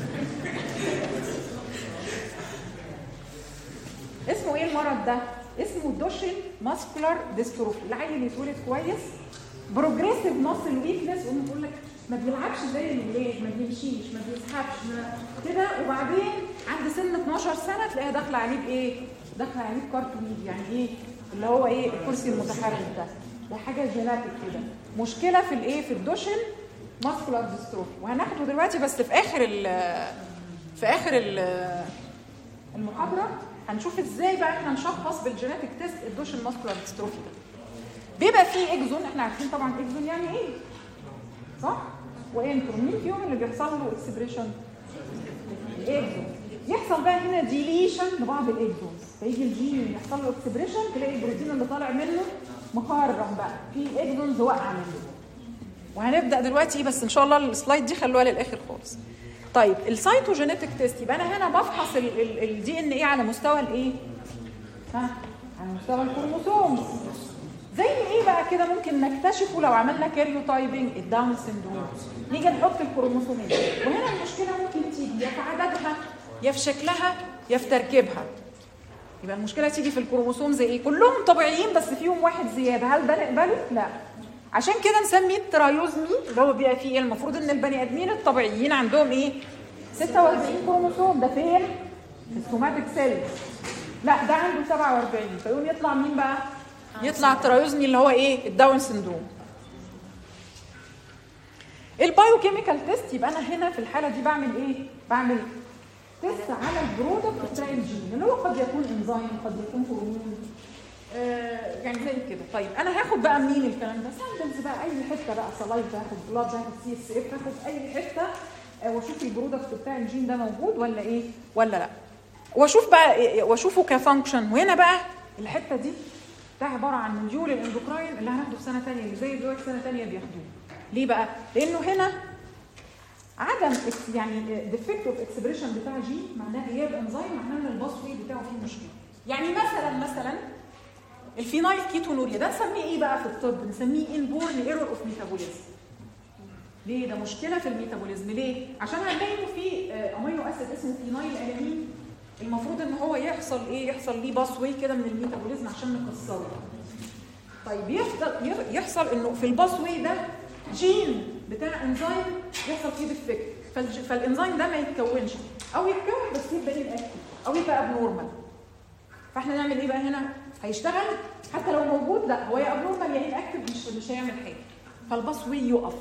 اسمه ايه المرض ده اسمه دوشن ماسكولار ديستروفي العيل يتولد كويس بروجريسيف ماسل ويكنس وهم بيقول لك ما بيلعبش زي الولاد ما بيمشيش ما بيزحفش ما- كده وبعدين عند سن 12 سنه تلاقيها داخله عليه بايه؟ داخله عليه بكارتوميد يعني ايه؟ اللي هو ايه الكرسي المتحرك ده ده حاجه جيناتيك كده مشكله في الايه؟ في الدوشن ماسكولار ديستروفي وهناخده دلوقتي بس في اخر ال في اخر ال المحاضره هنشوف ازاي بقى احنا نشخص بالجيناتيك تيست الدوشن ماسكولار ديستروفي ده بيبقى فيه اكزون احنا عارفين طبعا اكزون يعني ايه صح وانترو مين فيهم اللي بيحصل له اكسبريشن الاكزون يحصل بقى هنا ديليشن لبعض الاكزونز فيجي الجين يحصل له اكسبريشن تلاقي البروتين اللي طالع منه مخرم بقى في اكزونز واقعه منه وهنبدا دلوقتي بس ان شاء الله السلايد دي خلوها للاخر خالص طيب السايتوجينيتك تيست يبقى انا هنا بفحص الدي ان ايه على مستوى الايه ها على مستوى الكروموسومز زي ايه بقى كده ممكن نكتشفه لو عملنا كاريوتايبنج الداون سيندروم نيجي نحط الكروموسومين وهنا المشكله ممكن تيجي يا في عددها يا في شكلها يا في تركيبها يبقى المشكله تيجي في الكروموسوم زي ايه كلهم طبيعيين بس فيهم واحد زياده هل ده نقبله لا عشان كده نسميه الترايوزمي اللي هو بيبقى فيه ايه المفروض ان البني ادمين الطبيعيين عندهم ايه 46 كروموسوم ده فين في السوماتيك سيل لا ده عنده 47 فيقوم يطلع مين بقى يطلع الترايوزمي اللي هو ايه الداون سندروم البايوكيميكال تيست يبقى انا هنا في الحاله دي بعمل ايه بعمل تيست على البرودكت بتاع الجين اللي هو قد يكون انزيم قد يكون هرمون آه يعني زي كده طيب انا هاخد بقى منين الكلام ده سامبلز بقى اي حته بقى سلايف هاخد بلاد هاخد سي اس اف هاخد اي حته آه واشوف البرودكت بتاع الجين ده موجود ولا ايه ولا لا واشوف بقى إيه- واشوفه كفانكشن وهنا بقى الحته دي ده عباره عن مديول الاندوكراين اللي هناخده في سنه ثانيه اللي زي دلوقتي سنه ثانيه بياخدوه ليه بقى لانه هنا عدم إكس- يعني ديفكت اوف اكسبريشن بتاع جين معناه غياب انزيم معناه ان الباس واي بتاعه فيه مشكله يعني مثلا مثلا الفينايل كيتونوريا ده نسميه ايه بقى في الطب نسميه انبورن ايرور اوف ميتابوليزم ليه ده مشكله في الميتابوليزم ليه عشان هنلاقي انه في آه، امينو اسيد اسمه فينايل الانين المفروض ان هو يحصل ايه يحصل ليه باس واي كده من الميتابوليزم عشان نكسره طيب يفضل يحصل انه في الباس واي ده جين بتاع انزيم يحصل فيه ديفكت فالج- فالانزيم ده ما يتكونش او يتكون بس يبقى اناكتيف او يبقى ابنورمال فاحنا نعمل ايه بقى هنا هيشتغل حتى لو موجود لا هو يا ابنورمال يا اناكتيف مش مش هيعمل حاجه فالباس واي يقف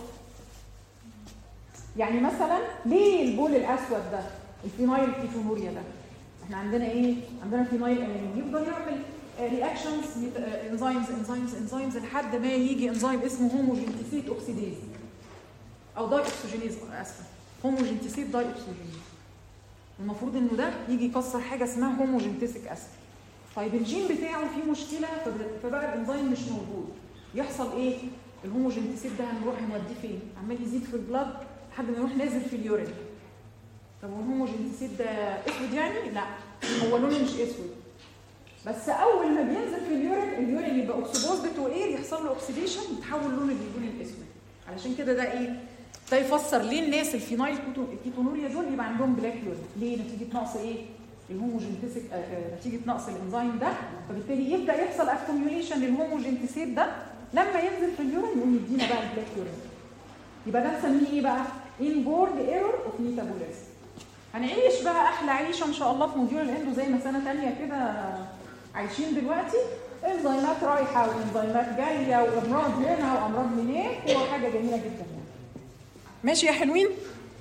يعني مثلا ليه البول الاسود ده الفينايل كيتونوريا ده احنا عندنا ايه عندنا فينايل انيمين يفضل يعمل رياكشنز انزيمز انزيمز انزيمز لحد ما يجي انزيم اسمه هوموجينتيسيت اوكسيديز او داي اوكسجينيز اسفه هوموجينتيسيت داي اوكسجينيز المفروض انه ده يجي يكسر حاجه اسمها هوموجينتيسيك اسيد طيب الجين بتاعه فيه مشكله فب- فبقى الانزيم مش موجود يحصل ايه الهوموجينتيسيت ده هنروح نوديه فين عمال يزيد في البلاد لحد ما يروح نازل في اليورين طب والهوموجينتيسيت ده اسود يعني لا هو لونه مش اسود بس اول ما بينزل في اليورين اليورين يبقى اوكسيبوزد تو اير يحصل له اوكسيديشن يتحول لونه للون الاسود علشان كده ده ايه ده يفسر ليه الناس الفينايل كيتو- كيتونوريا دول يبقى عندهم بلاك يورين ليه نتيجه نقص ايه الهوموجينتيسيك آه، آه، نتيجه نقص الانزيم ده فبالتالي يبدا يحصل اكوميوليشن للهوموجينتيسيت ده لما ينزل في اليورين يقوم يدينا بقى البلاك يورين يبقى ده نسميه ايه بقى inborn error of metabolism هنعيش بقى احلى عيشه ان شاء الله في موديول الاندو زي ما سنه تانية كده عايشين دلوقتي انزيمات رايحه وانزيمات جايه وامراض هنا وامراض هناك وحاجه جميله جدا يعني ماشي يا حلوين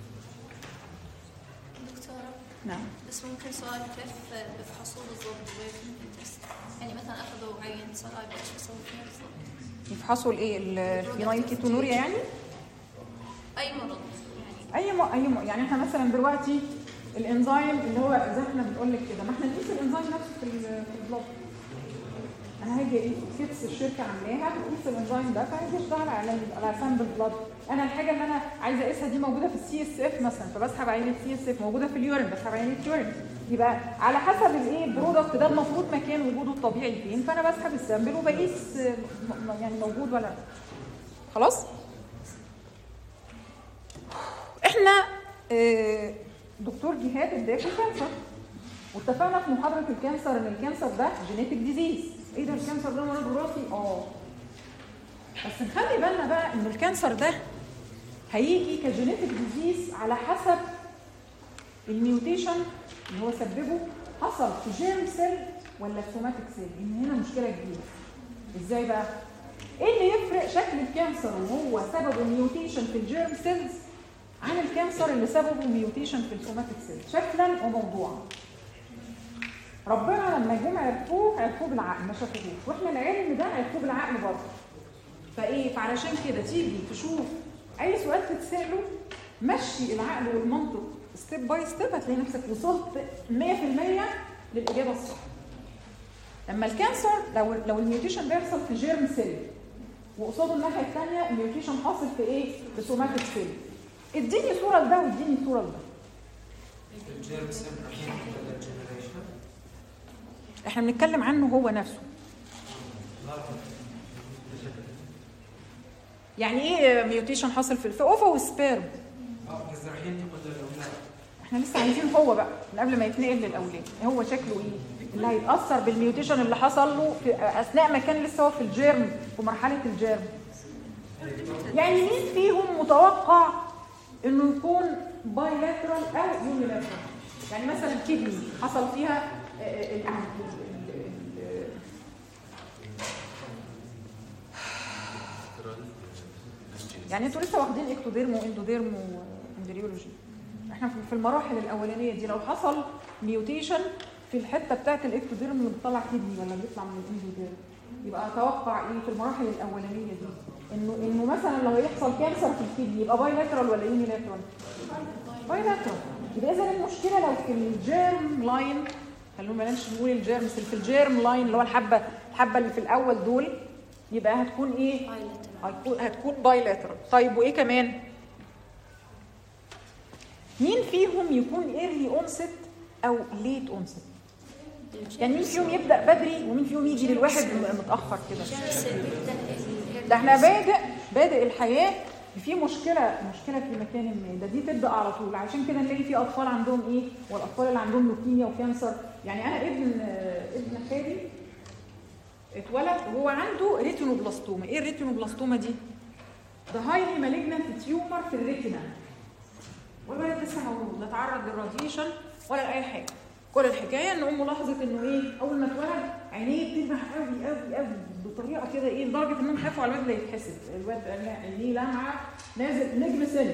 دكتورة نعم بس ممكن سؤال كيف بفحصوه بالضبط ويف تيست يعني مثلا اخذوا عين سلايفا ايش بيسووا فيها بالضبط؟ يفحصوا الايه الفينايل كيتونوريا يعني اي مرض يعني اي م... اي م... يعني احنا مثلا دلوقتي الانزيم اللي هو زي ما احنا بنقول لك كده ما احنا نقيس الانزيم نفسه في ال- في البلاد انا هاجي اقيس كيتس الشركه عاملاها بتقيس الانزيم ده فهاجي اشتغل على على سامبل بلاد انا الحاجه اللي انا عايزه اقيسها دي موجوده في السي اس اف مثلا فبسحب عينه سي اس اف موجوده في اليورين بسحب عينه يورين يبقى على حسب الايه البرودكت ده المفروض مكان وجوده الطبيعي فين فانا بسحب السامبل وبقيس آه، م- م- يعني موجود ولا لا خلاص احنا آه، دكتور جهاد اداكم كانسر واتفقنا في محاضره الكانسر ان الكانسر ده جينيتك ديزيز ايه ده الكانسر ده مرض وراثي اه بس نخلي بالنا بقى ان الكانسر ده هيجي كجينيتك ديزيز على حسب الميوتيشن اللي هو سببه حصل في جيرم سيل ولا في سوماتيك سيل ان هنا مشكله كبيره ازاي بقى ايه اللي يفرق شكل الكانسر وهو سببه ميوتيشن في الجيرم سيلز عن الكانسر اللي سببه ميوتيشن في السوماتيك سيل شكلا وموضوعا ربنا لما جم عرفوه عرفوه بالعقل ما شافوهوش واحنا العلم ده عرفوه بالعقل برضه فايه فعلشان كده تيجي تشوف اي سؤال تتساله مشي العقل والمنطق ستيب باي ستيب هتلاقي نفسك وصلت 100% للاجابه الصح لما الكانسر لو لو الميوتيشن بيحصل في جيرم سيل وقصاده الناحيه الثانيه الميوتيشن حاصل في ايه؟ في سوماتيك سيل اديني صوره لده واديني صوره لده الجيرم سيل رايحين ولا الجنريشن احنا بنتكلم عنه هو نفسه يعني ايه ميوتيشن حاصل في في اوفا وسبيرم اه بس رايحين تاخذ الاولاد احنا لسه عايزين هو بقى من قبل ما يتنقل للاولاد هو شكله ايه اللي هيتاثر بالميوتيشن اللي حصل له في اثناء ما كان لسه هو في الجيرم في مرحله الجيرم يعني مين فيهم متوقع انه يكون بايلاترال او يونيلاترال يعني مثلا كدني حصل فيها آه، آه، ال- ال- ال- ال- يعني انتوا لسه واخدين اكتوديرم واندوديرم واندريولوجي احنا في المراحل الاولانيه دي لو حصل ميوتيشن في الحته بتاعت الاكتوديرم اللي بتطلع كدني ولا بيطلع من الاندوديرم يبقى اتوقع ايه في المراحل الاولانيه دي انه انه مثلا لو يحصل كانسر في الكدني يبقى بايلاترال ولا يونيلاترال بايلاترال يبقى اذا المشكله لو في الجيرم لاين خلونا بلاش نقول الجيرمز اللي في الجيرم لاين اللي هو الحبه الحبه اللي في الاول دول يبقى هتكون ايه بايلاترال هتكون هتكون بايلاترال طيب وايه كمان مين فيهم يكون ايرلي اونست او ليت اونست يعني مين فيهم يبدا بدري ومين فيهم يجي للواحد م- متاخر كده جالس بيبدا ال- ده احنا بادئ بادئ الحياه في مشكله مشكله في مكان ما ده دي تبدا على طول عشان كده نلاقي في اطفال عندهم ايه والاطفال اللي عندهم لوكيميا وكانسر يعني انا ابن ابن خالي اتولد وهو عنده ريتينوبلاستوما ايه الريتينوبلاستوما دي ده هايلي مالجنت تيومر في الريتينا والولد لسه مولود لا تعرض للراديشن ولا لاي حاجه كل الحكايه ان امه لاحظت انه ايه اول ما اتولد عينيه بتلمع قوي قوي قوي بطريقه كده ايه لدرجه انهم خافوا على الواد لا يتحسد الواد عينيه لامعه نازل نجم سن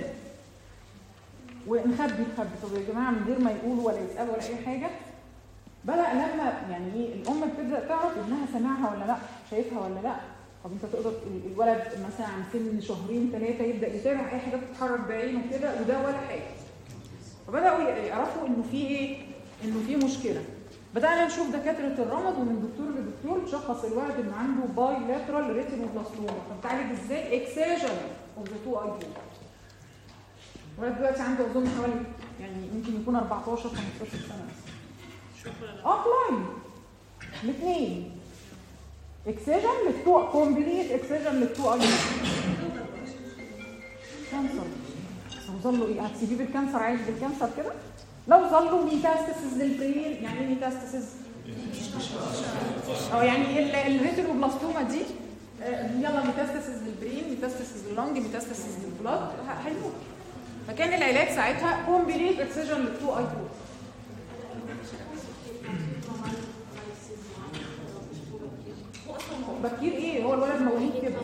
ونخبي نخبي طب يا جماعه من غير ما يقولوا ولا يسالوا ولا اي حاجه بدا لما يعني ايه الام بتبدا تعرف ابنها سامعها ولا لا شايفها ولا لا طب انت تقدر الولد مثلا عن سن شهرين ثلاثه يبدا يتابع اي حاجه بتتحرك بعينه كده وده ولا حاجه فبداوا يعرفوا انه في ايه انه في مشكله بدانا نشوف دكاتره الرمد ومن دكتور لدكتور شخص الولد انه عنده باي لاترال ريتينوبلاستوما طب تعالج ازاي اكساجن اوف ذا تو اي الولد دلوقتي عنده اظن حوالي يعني يمكن يكون 14 15 سنه شكرا اوف لاين الاثنين اكسجن للتو كومبليت اكسجن للتو اي كانسر لو ظلوا ايه هتسيبيه بالكانسر عايش بالكانسر كده لو ظلوا ميتاستاسيس للبرين يعني ايه ميتاستاسيس او يعني الريتينوبلاستوما دي آه، يلا ميتاستاسيس للبرين ميتاستاسيس لللنج ميتاستاسيس للبلاد ه- هيموت فكان العلاج ساعتها كومبليت اكسجن للتو اي بكير ايه هو الولد مولود كده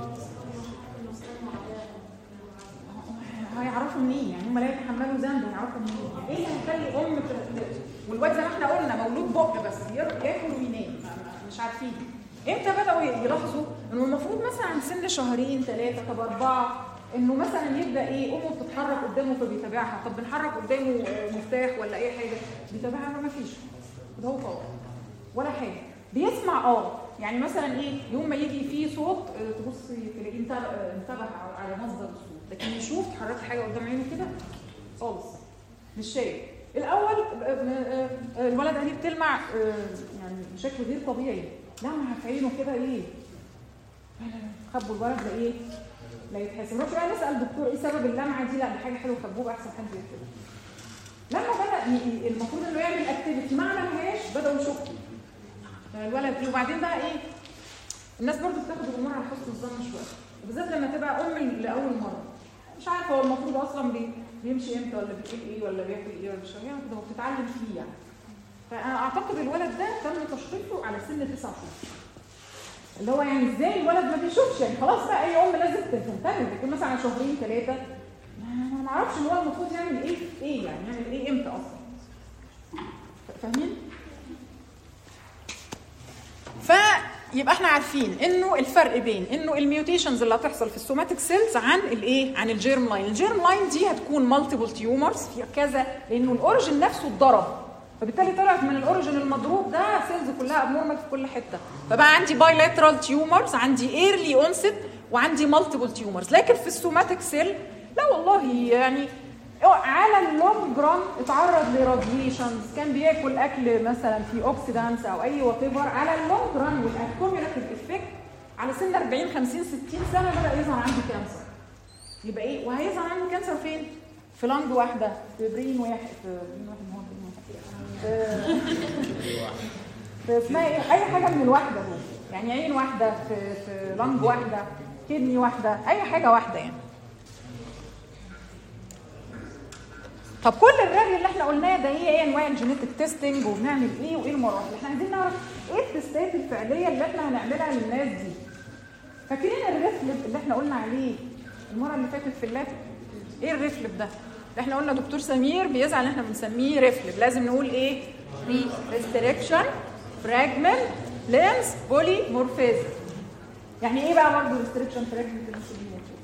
هيعرفوا منين يعني هم لا يتحملوا ذنب هيعرفوا منين يعني ايه اللي هيخلي ام ت- والواد زي ما احنا قلنا مولود بق بس ير- ياكل وينام ما- ما- مش عارفين امتى بداوا يلاحظوا انه المفروض مثلا عند سن شهرين ثلاثه طب اربعه انه مثلا يبدا ايه امه بتتحرك قدامه فبيتابعها طب بنحرك قدامه آه، مفتاح ولا اي حاجه بيتابعها ما فيش ده هو طبعا ولا حاجه بيسمع اه يعني مثلا ايه يوم ما يجي فيه صوت آه، تبص تلاقيه انتبه آه، انتبه على- على مصدر الصوت لكن يشوف تحرك حاجه قدام عينه كده خالص مش شايف الاول آه، آه، آه، الولد عينيه بتلمع آه، يعني بشكل غير طبيعي لمع في عينه كده ايه لا لا لا خبوا الولد ده ايه لا يتحسب نروح بقى نسال الدكتور ايه سبب اللمعه دي لا دي حاجه حلوه خبوه احسن حد يكتبها لما بدا ي- المفروض انه يعمل اكتيفيتي ما عملهاش بداوا يشكوا الولد دي وبعدين بقى ايه الناس برضو بتاخد الامور على حسن الظن شويه وبالذات لما تبقى ام لاول مره مش عارفه هو المفروض اصلا بي بيمشي امتى ولا بيقول ايه ولا بياكل ايه ولا مش عارفه كده وبتتعلم فيه يعني فانا اعتقد الولد ده تم تشخيصه على سن تسع شهور اللي هو يعني ازاي الولد ما بيشوفش يعني خلاص بقى اي ام لازم تنتبه يكون مثلا على شهرين ثلاثه انا ما اعرفش ان هو المفروض يعمل ايه في ايه يعني يعمل ايه امتى اصلا فاهمين؟ فيبقى احنا عارفين انه الفرق بين انه الميوتيشنز اللي هتحصل في السوماتيك سيلز عن الايه عن الجيرم لاين الجيرم لاين دي هتكون مالتيبل تيومرز في كذا لانه الاوريجن نفسه اتضرب فبالتالي طلعت من الاوريجن المضروب ده سيلز كلها ابنورمال في كل حته فبقى عندي بايلاترال تيومرز عندي ايرلي اونست وعندي مالتيبل تيومرز لكن في السوماتيك سيل لا والله يعني على اللونج ران اتعرض لراديشنز كان بياكل اكل مثلا فيه اوكسيدانس او اي وات ايفر على اللونج ران والاكوميولاتيف افكت على سن 40 50 60 سنه بدا يظهر عنده كانسر يبقى ايه وهيظهر عنده كانسر فين؟ في لنج واحده في برين واحد في برين واحد ما هو برين واحد في- في اسمها ايه؟ اي حاجه من الواحده دول يعني عين واحده في في لنج واحده كدني واحده اي حاجه واحده يعني طب كل الرغي اللي احنا قلناه ده ايه ايه انواع الجينيتك تيستنج وبنعمل ايه وايه المراحل احنا عايزين نعرف ايه التستات الفعليه اللي احنا هنعملها للناس دي فاكرين الريفلب اللي احنا قلنا عليه المره اللي فاتت في اللاب ايه الريفلب ده اللي احنا قلنا دكتور سمير بيزعل ان احنا بنسميه ريفلب لازم نقول ايه ريستريكشن فراجمنت لينس بولي مورفيزم يعني ايه بقى برضه ريستريكشن فراجمنت لينس بولي مورفيزم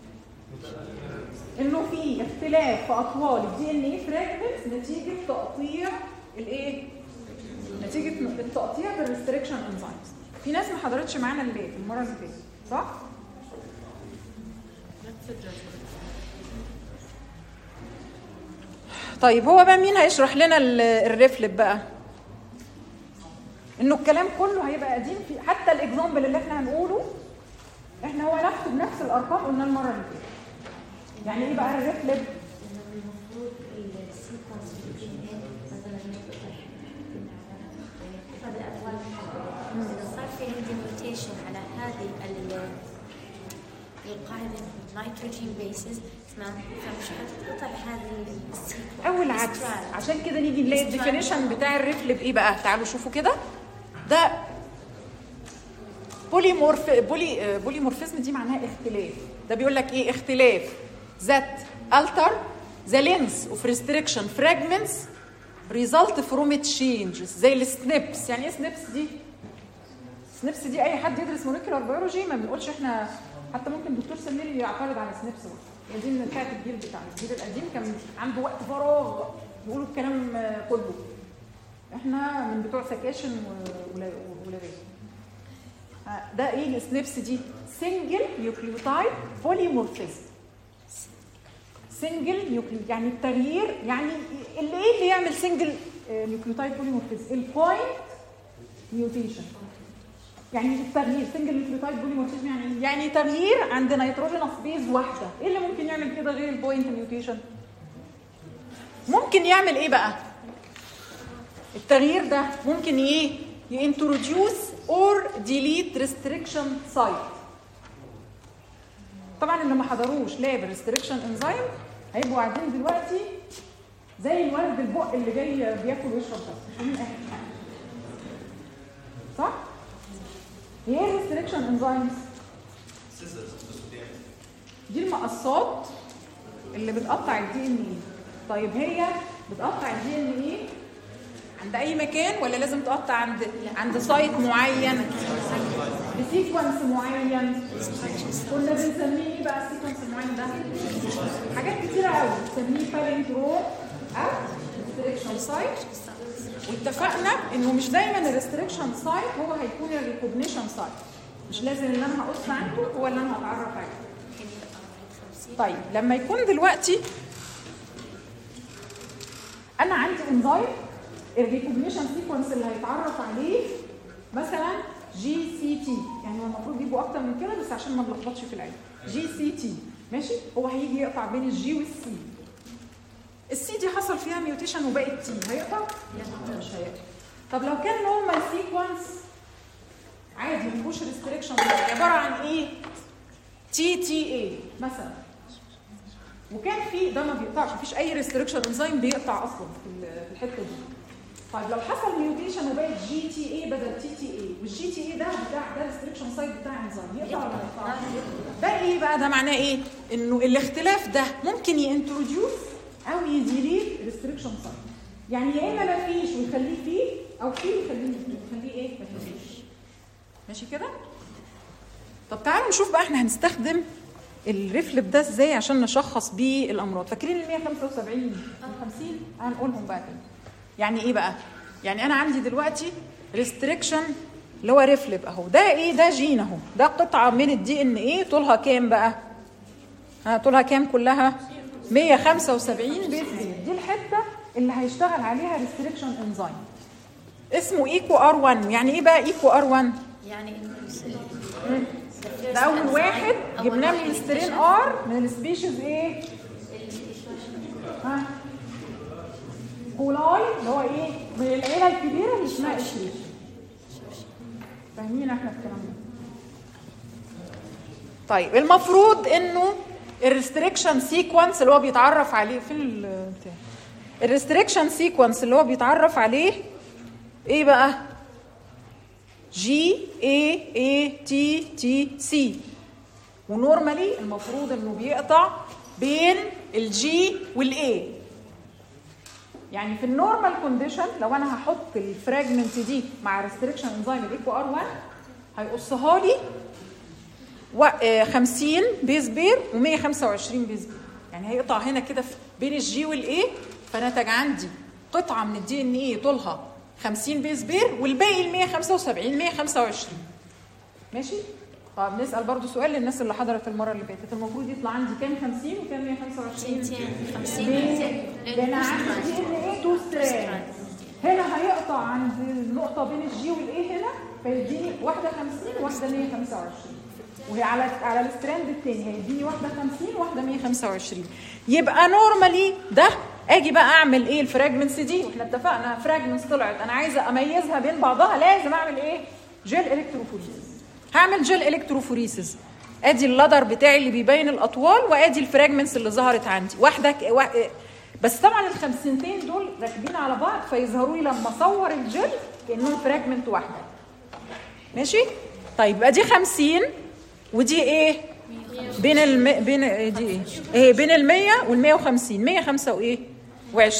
انه في اختلاف في اطوال الدي ان ايه فراجمنتس نتيجه تقطيع الايه نتيجه التقطيع بالريستريكشن انزيمز في ناس ما حضرتش معانا الليل المره اللي فاتت صح طيب هو بقى مين هيشرح لنا ال- الريفلب بقى انه الكلام كله هيبقى قديم في حتى الاكزامبل اللي احنا هنقوله احنا هو نفسه بنفس الارقام قلنا المره اللي فاتت يعني ايه بقى الريفلب إنه المفروض السيكونس الدي ان مثلا يفتح هذا أطول إذا صار في عندي ميوتيشن على هذه ال- القاعدة النيتروجين بيسز تمام فمش حتتقطع هذه السيكونس او العكس الستراند. عشان كده نيجي نلاقي الديفينيشن بتاع الريفلب ايه بقى تعالوا شوفوا كده ده بوليمورف بولي بوليمورفيزم دي معناها اختلاف ده بيقول لك ايه اختلاف ذات alter the length of restriction fragments result from changes زي السنيبس يعني ايه سنيبس دي سنيبس دي اي حد يدرس موليكولار بيولوجي ما بنقولش احنا حتى ممكن دكتور سمير يعترض على سنيبس يعني دي من بتاعت الجيل بتاعنا الجيل القديم كان عنده وقت فراغ يقولوا الكلام آه، كله احنا من بتوع سكاشن و- ولا- ولاباس آه، ده ايه السنيبس دي سنجل نيوكليوتايد بوليمورفيزم سنجل نيوكليو يعني التغيير يعني اللي ايه اللي يعمل سنجل نيوكليوتايد بوليمورفيزم البوينت ميوتيشن يعني التغيير سنجل نيوكليوتايد بوليمورفيزم يعني إيه؟ يعني تغيير عند نيتروجينوس بيز واحده ايه اللي ممكن يعمل كده غير البوينت ميوتيشن ممكن يعمل ايه بقى التغيير ده ممكن ايه ينتروديوس اور ديليت ريستريكشن سايت طبعا اللي ما حضروش لاب ريستريكشن انزيم هيبقوا قاعدين دلوقتي زي الولد البق اللي جاي بياكل ويشرب بس مش فاهمين اي حاجه صح؟ هي ايه ريستريكشن انزيمز؟ دي المقصات اللي بتقطع الدي ان ايه طيب هي بتقطع الدي ان ايه عند اي مكان ولا لازم تقطع عند عند سايت معين بسيكونس معين كنا بنسميه ايه بقى السيكونس المعين ده حاجات كتيره قوي بنسميه باليندروم او ريستريكشن سايت واتفقنا انه مش دايما الريستريكشن سايت هو هيكون الريكوجنيشن سايت مش لازم اللي انا هقص عنده هو اللي انا هتعرف عليه طيب لما يكون دلوقتي انا عندي انزيم الريكوجنيشن سيكونس اللي هيتعرف عليه مثلا جي سي تي يعني هو المفروض يجيبوا اكتر من كده بس عشان ما نلخبطش في العلم جي سي تي ماشي هو هيجي يقطع بين الجي والسي السي دي حصل فيها ميوتيشن وبقت تي هيقطع؟ لا مش هيقطع طب لو كان نورمال سيكونس عادي ما فيهوش ريستريكشن عباره عن ايه؟ تي تي اي مثلا وكان في ده ما بيقطعش مفيش اي ريستريكشن انزيم بيقطع اصلا في ال- في الحته دي طيب لو حصل ميوتيشن وبقت جي تي اي بدل تي تي اي والجي تي اي ده بتاع ده ريستريكشن سايت بتاع انزيم يقطع ولا ما يقطعش؟ ده ايه بقى ده معناه ايه؟ انه الاختلاف ده ممكن ينتروديوس او يديليت ريستريكشن سايت يعني يا اما ما فيش ويخليه فيه او فيه ويخليه يخليه ايه؟ ما فيش ماشي كده؟ طب تعالوا نشوف بقى احنا هنستخدم الريفلب ده ازاي عشان نشخص بيه الامراض فاكرين ال 175 ال 50 هنقولهم بقى كده يعني ايه بقى يعني انا عندي دلوقتي ريستريكشن اللي هو ريفلب اهو ده ايه ده جين اهو ده قطعه من الدي ان ايه طولها كام بقى ها طولها كام كلها 175 بيز بير دي الحته اللي هيشتغل عليها ريستريكشن انزيم اسمه ايكو ار 1 يعني ايه بقى ايكو ار 1 يعني انه ده اول واحد جبناه من السترين ار من السبيشيز ايه ها كولاي اللي هو ايه من العيله الكبيره اللي اسمها اشريش فاهمين احنا الكلام ده طيب المفروض انه الريستريكشن سيكونس اللي هو بيتعرف عليه في ال الريستريكشن سيكونس اللي هو بيتعرف عليه ايه بقى جي اي اي تي تي سي ونورمالي المفروض انه بيقطع بين الجي والاي يعني في النورمال كونديشن لو انا هحط الفراجمنت دي مع ريستريكشن انزيم الايكو ار 1 هيقصها لي و- آه، 50 بيز بير و125 بيز بير يعني هيقطع هنا كده في- بين الجي والاي فنتج عندي قطعه من الدي ان اي طولها 50 بيز بير والباقي ال 175 125 ماشي طب نسال برضو سؤال للناس اللي حضرت المره اللي فاتت المفروض يطلع عندي كام 50 وكام 125 50 ده انا عندي دي ان ايه تو ستراند هنا هيقطع عند النقطه بين الجي والاي هنا فيديني واحده 50 واحده 125 وهي على على الستراند الثاني هيديني واحده 50 واحده 125 يبقى نورمالي ده اجي بقى اعمل ايه الفراجمنتس دي واحنا اتفقنا فراجمنتس طلعت انا عايزه اميزها بين بعضها لازم اعمل ايه جيل الكتروفوريسيس هعمل جيل الكتروفوريسيس ادي اللدر بتاعي اللي بيبين الاطوال وادي الفراجمنتس اللي ظهرت عندي واحده ك... وا... بس طبعا الخمسينتين دول راكبين على بعض فيظهروا لي لما اصور الجل كانهم فراجمنت واحده ماشي طيب يبقى دي 50 ودي ايه بين الم... بين دي ايه ايه بين ال 100 وال 150 105 وايه و20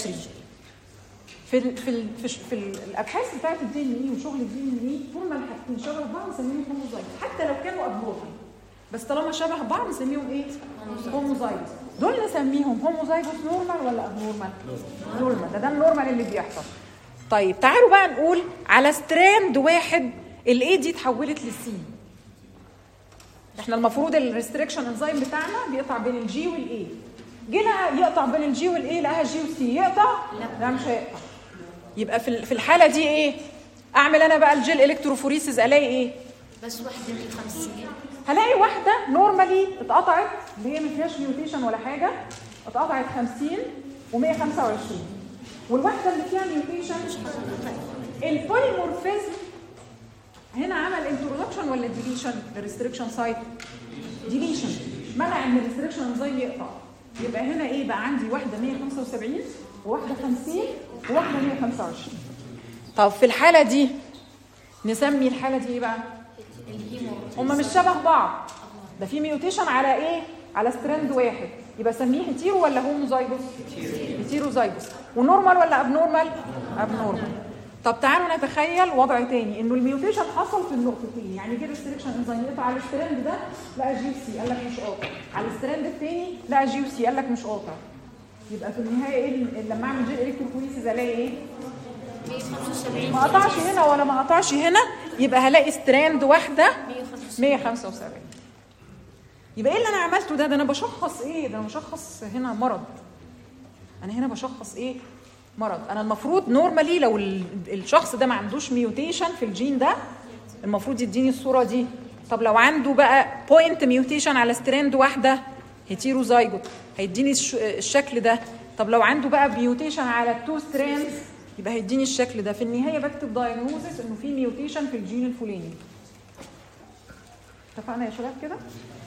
في ال... في ال... في, ال... في ال... الابحاث بتاعت الدي ان اي وشغل الدي ان اي طول ما الحاجتين شبه بعض نسميهم هوموزايت حتى لو كانوا ابنورمال بس طالما شبه بعض نسميهم ايه هوموزايت دول نسميهم هوموزايجوس نورمال ولا ابنورمال نورمال ده ده النورمال اللي بيحصل طيب تعالوا بقى نقول على ستراند واحد الاي دي اتحولت للسي احنا المفروض الريستريكشن انزيم بتاعنا بيقطع بين الجي والاي جينا يقطع بين الجي والاي لقاها جي وسي يقطع لا مش هيقطع يبقى في ال- في الحاله دي ايه اعمل انا بقى الجيل الكتروفوريسيس الاقي ايه بس واحدة من خمسين هلاقي واحده نورمالي اتقطعت اللي هي ما فيهاش ميوتيشن ولا حاجه اتقطعت 50 و125 والواحده اللي فيها ميوتيشن البوليمورفيزم هنا عمل انترودكشن ولا ديليشن للريستريكشن سايت ديليشن منع ان الريستريكشن انزيم يقطع يبقى هنا ايه بقى عندي واحده 175 وواحده 50 وواحده 125 طب في الحاله دي نسمي الحاله دي ايه بقى الهيمو هما مش شبه بعض ده في ميوتيشن على ايه على ستراند واحد يبقى سميه هيتيرو ولا هوموزايجوس هيتيرو زايجوس ونورمال ولا ابنورمال ابنورمال طب تعالوا نتخيل وضع تاني انه الميوتيشن حصل في النقطتين يعني جه ريستريكشن انزيم يقطع على الستراند ده لقى جي سي قال لك مش قاطع على الستراند التاني لقى جي سي قال لك مش قاطع يبقى في النهايه ايه اللي- لما اعمل جي الكتروفوريسيس الاقي ايه 175 ما قطعش هنا ولا ما قطعش هنا يبقى هلاقي ستراند واحده 175 175 يبقى ايه اللي انا عملته ده ده انا بشخص ايه ده انا بشخص هنا مرض انا هنا بشخص ايه مرض انا المفروض نورمالي لو ال- الشخص ده ما عندوش ميوتيشن في الجين ده المفروض يديني الصوره دي طب لو عنده بقى بوينت ميوتيشن على ستراند واحده هيتيروزايجوت هيديني الش- الشكل ده طب لو عنده بقى ميوتيشن على التو ستراندز يبقى هيديني الشكل ده في النهايه بكتب دايجنوزس انه في ميوتيشن في الجين الفلاني اتفقنا يا شباب كده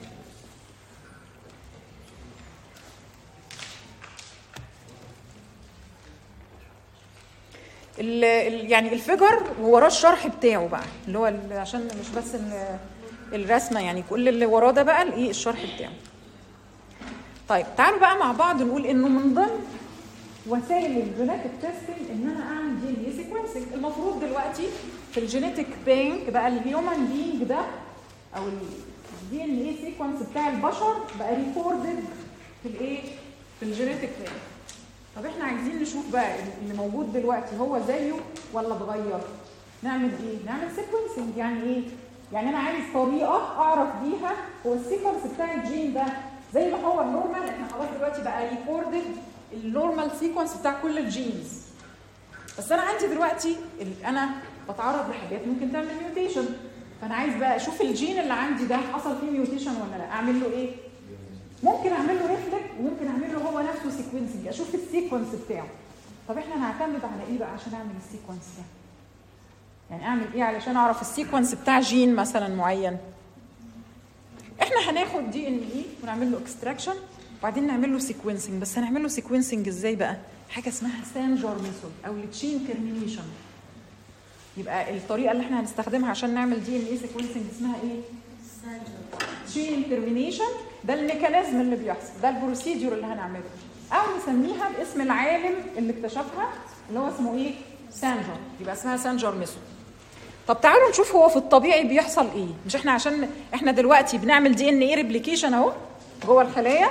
ال ال يعني الفيجر ووراه الشرح بتاعه بقى اللي هو ال- عشان مش بس ال- الرسمه يعني كل اللي وراه ده بقى الايه الشرح بتاعه طيب تعالوا بقى مع بعض نقول انه من ضمن وسائل الجينيتك تيستنج ان انا اعمل دي ان اي سيكونسنج المفروض دلوقتي في الجينيتك بانك بقى الهيومن بينج ده او الدي ان اي سيكونس بتاع البشر بقى ريكوردد في الايه في الجينيتك بانك طب احنا عايزين نشوف بقى اللي موجود دلوقتي هو زيه ولا اتغير نعمل ايه نعمل سيكونسنج يعني ايه يعني انا عايز طريقه اعرف بيها هو السيكونس بتاع الجين ده زي ما هو النورمال احنا خلاص دلوقتي بقى ريكوردد النورمال سيكونس بتاع كل الجينز بس انا عندي دلوقتي ال- انا بتعرض لحاجات ممكن تعمل ميوتيشن فانا عايز بقى اشوف الجين اللي عندي ده حصل فيه ميوتيشن ولا لا اعمل له ايه ممكن اعمل له ريفلكت وممكن اعمل له هو نفسه سيكونسنج اشوف السيكونس بتاعه طب احنا هنعتمد على ايه بقى عشان اعمل السيكونس ده يعني اعمل ايه علشان اعرف السيكونس بتاع جين مثلا معين احنا هناخد دي ان اي ونعمل له اكستراكشن وبعدين نعمل له سيكونسنج بس هنعمل له سيكونسنج ازاي بقى حاجه اسمها سانجر ميثود او التشين ترمينيشن يبقى الطريقه اللي احنا هنستخدمها عشان نعمل دي ان اي سيكونسنج اسمها ايه تشين ترمينيشن ده الميكانيزم اللي بيحصل ده البروسيدور اللي هنعمله او نسميها باسم العالم اللي اكتشفها اللي هو اسمه ايه سانجر يبقى اسمها سانجر ميثود طب تعالوا نشوف هو في الطبيعي بيحصل ايه مش احنا عشان احنا دلوقتي بنعمل دي ان ايه ريبليكيشن اهو جوه الخلايا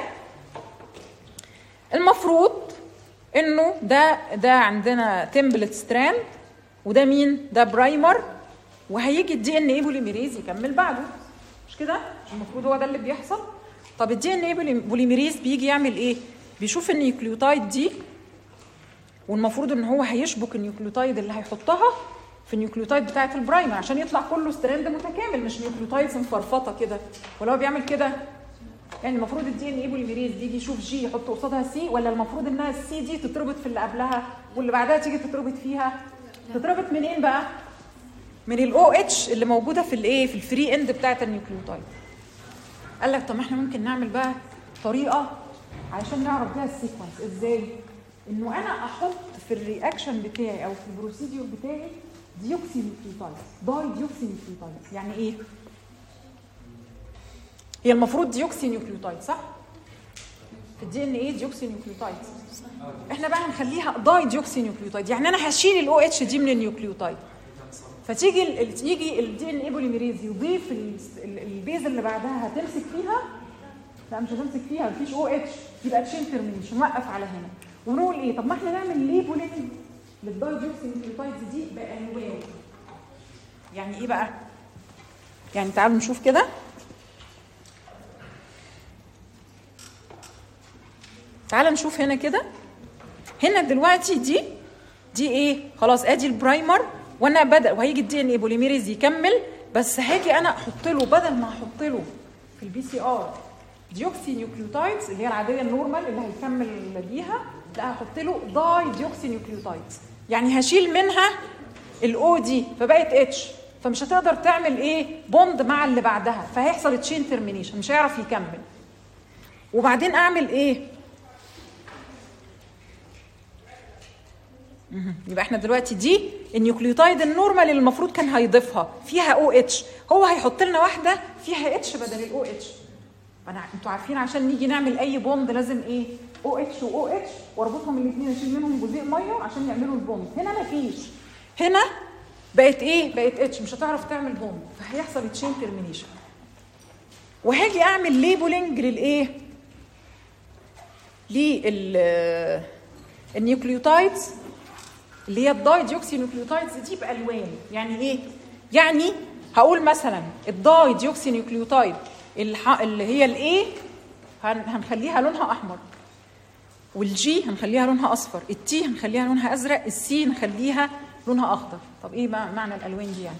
المفروض انه ده ده عندنا تمبلت ستراند وده مين ده برايمر وهيجي الدي ان ايه بوليميريز يكمل بعده مش كده المفروض هو ده اللي بيحصل طب الدي ان ايه بوليميريز بيجي يعمل ايه بيشوف النيوكليوتايد دي والمفروض ان هو هيشبك النيوكليوتايد اللي هيحطها في النيوكليوتايد بتاعه البرايمر عشان يطلع كله ستراند متكامل مش نيوكليوتايدز مفرفطه كده ولا هو بيعمل كده يعني المفروض الدي ان اي بوليميريز دي يجي يشوف جي يحط قصادها سي ولا المفروض انها السي دي تتربط في اللي قبلها واللي بعدها تيجي تتربط فيها تتربط منين بقى من الاو اتش اللي موجوده في الايه في الفري اند بتاعه النيوكليوتايد قال لك طب ما احنا ممكن نعمل بقى طريقه علشان نعرف بيها السيكونس ازاي انه انا احط في الرياكشن بتاعي او في البروسيديور بتاعي ديوكسي نيوكليوتايد داي ديوكسي نيوكليوتايد يعني ايه هي المفروض ديوكسي نيوكليوتايد صح في الدي ان ايه ديوكسي نيوكليوتايد احنا بقى هنخليها داي ديوكسي نيوكليوتايد يعني انا هشيل الاو اتش دي من النيوكليوتايد فتيجي ال- ال- يجي الدي ان اي بوليميريز يضيف ال- ال- البيز اللي بعدها هتمسك فيها لا مش هتمسك فيها مفيش او اتش يبقى تشين ترمينيشن نوقف على هنا ونقول ايه طب ما احنا نعمل ليبولينج للداي ديوكسي نيوكليوتايدز دي بانواع يعني ايه بقى يعني تعالوا نشوف كده تعال نشوف هنا كده هنا دلوقتي دي دي ايه خلاص ادي البرايمر وانا بدا وهيجي الدي ان اي بوليميريز يكمل بس هاجي انا احط له بدل ما احط له في البي سي ار ديوكسي نيوكليوتايدز اللي هي العاديه النورمال اللي هيكمل بيها لا هحط له داي ديوكسي نيوكليوتايدز يعني هشيل منها الاو دي فبقت اتش فمش هتقدر تعمل ايه بوند مع اللي بعدها فهيحصل تشين ترمينيشن مش هيعرف يكمل وبعدين اعمل ايه مهم. يبقى احنا دلوقتي دي النيوكليوتايد النورمال اللي المفروض كان هيضيفها فيها او اتش هو هيحط لنا واحده فيها اتش بدل الاو اتش انا انتوا عارفين عشان نيجي نعمل اي بوند لازم ايه او اتش واو اتش واربطهم الاثنين اشيل منهم جزيء ميه عشان يعملوا البوند هنا مفيش هنا بقت ايه بقت اتش مش هتعرف تعمل بوند فهيحصل تشين ترمينيشن وهاجي اعمل ليبلنج للايه لل النيوكليوتايدز اللي هي الداي ديوكسي نيوكليوتايدز دي بالوان يعني ايه يعني هقول مثلا الداي ديوكسي نيوكليوتايد الح... اللي هي الايه هن... هنخليها لونها احمر والجي هنخليها لونها اصفر التي هنخليها لونها ازرق السي نخليها لونها اخضر طب ايه بقى معنى الالوان دي يعني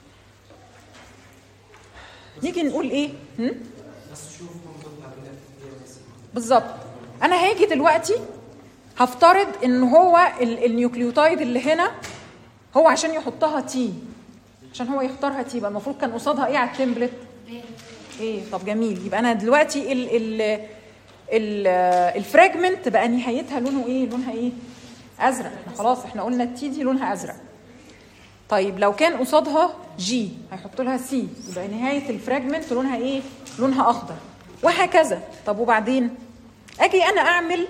نيجي نقول ايه هم؟ بس شوف منظور هذا بس بالظبط انا هاجي دلوقتي هفترض ان هو ال- النيوكليوتايد اللي هنا هو عشان يحطها تي عشان هو يختارها تي يبقى المفروض كان قصادها ايه على التمبلت ايه طب جميل يبقى انا دلوقتي ال ال ال الفراجمنت بقى نهايتها لونه ايه لونها ايه ازرق احنا خلاص احنا قلنا التي دي لونها ازرق طيب لو كان قصادها جي هيحط لها سي يبقى نهايه الفراجمنت لونها ايه لونها اخضر وهكذا طب وبعدين اجي انا اعمل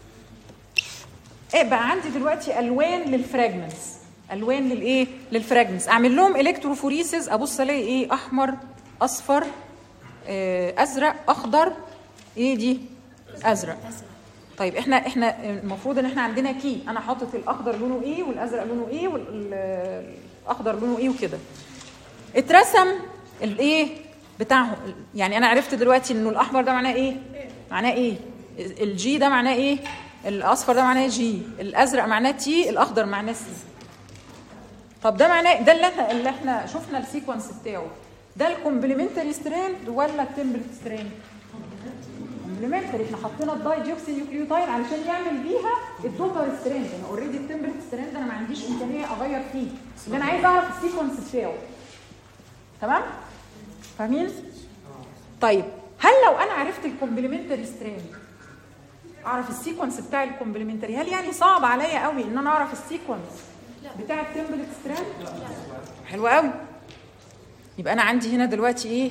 ايه بقى عندي دلوقتي الوان للفراجمنتس الوان للايه للفراجمنتس اعمل لهم الكتروفوريسز ابص الاقي ايه احمر اصفر آه، ازرق اخضر ايه دي ازرق طيب احنا احنا المفروض ان احنا عندنا كي انا حاطط الاخضر لونه ايه والازرق لونه ايه والاخضر لونه ايه وكده اترسم الايه بتاعهم يعني انا عرفت دلوقتي انه الاحمر ده معناه ايه معناه ايه الجي ده معناه ايه الاصفر ده معناه جي الازرق معناه تي الاخضر معناه سي طب ده معناه ده اللي احنا اللي احنا شفنا السيكونس بتاعه ده الكومبلمنتري ستراند ولا التمبلت ستراند كومبلمنتري احنا حطينا الداي ديوكسي نيوكليوتايد علشان يعمل بيها الدوبر ستراند انا اوريدي التمبلت ستراند انا ما عنديش امكانيه اغير فيه اللي انا عايز اعرف السيكونس بتاعه تمام فاهمين طيب هل لو انا عرفت الكومبلمنتري ستراند اعرف السيكونس بتاع الكومبلمنتري هل يعني صعب عليا قوي ان انا اعرف السيكونس بتاع التمبلت ستراند حلو قوي يبقى انا عندي هنا دلوقتي ايه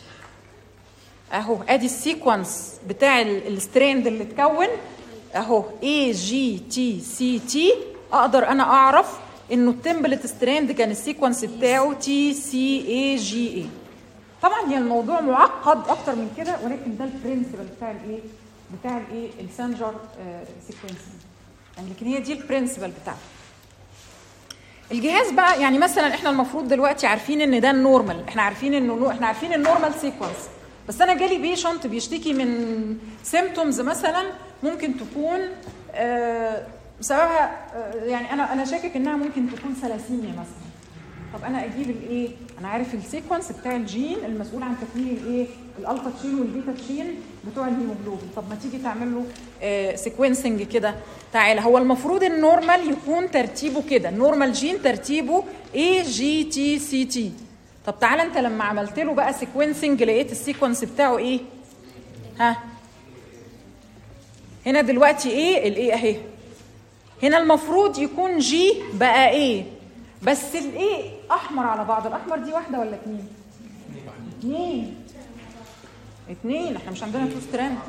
اهو ادي السيكونس بتاع ال- الستراند اللي اتكون اهو اي جي تي سي تي اقدر انا اعرف انه التمبلت ستراند كان السيكونس بتاعه تي سي اي جي اي طبعا هي الموضوع معقد اكتر من كده ولكن ده البرنسبل بتاع الايه بتاع الايه السانجر سيكونسنج يعني لكن هي دي البرنسبل بتاعته الجهاز بقى يعني مثلا احنا المفروض دلوقتي عارفين ان ده النورمال احنا عارفين انه نو- احنا عارفين النورمال سيكونس بس انا جالي بيشنت بيشتكي من سيمتومز مثلا ممكن تكون آه، سببها آه، يعني انا انا شاكك انها ممكن تكون ثلاسيميا مثلا طب انا اجيب الايه انا عارف السيكونس بتاع الجين المسؤول عن تكوين الايه الالفا تشين والبيتا تشين بتوع الهيموجلوبين طب ما تيجي تعمل له آه سيكونسنج كده تعالى هو المفروض النورمال يكون ترتيبه كده النورمال جين ترتيبه اي جي تي سي تي طب تعالى انت لما عملت له بقى سيكونسنج لقيت السيكونس بتاعه ايه ها هنا دلوقتي ايه الايه اهي هنا المفروض يكون جي بقى ايه بس الايه احمر على بعض الاحمر دي واحده ولا اتنين اتنين اتنين احنا مش عندنا تو ستراند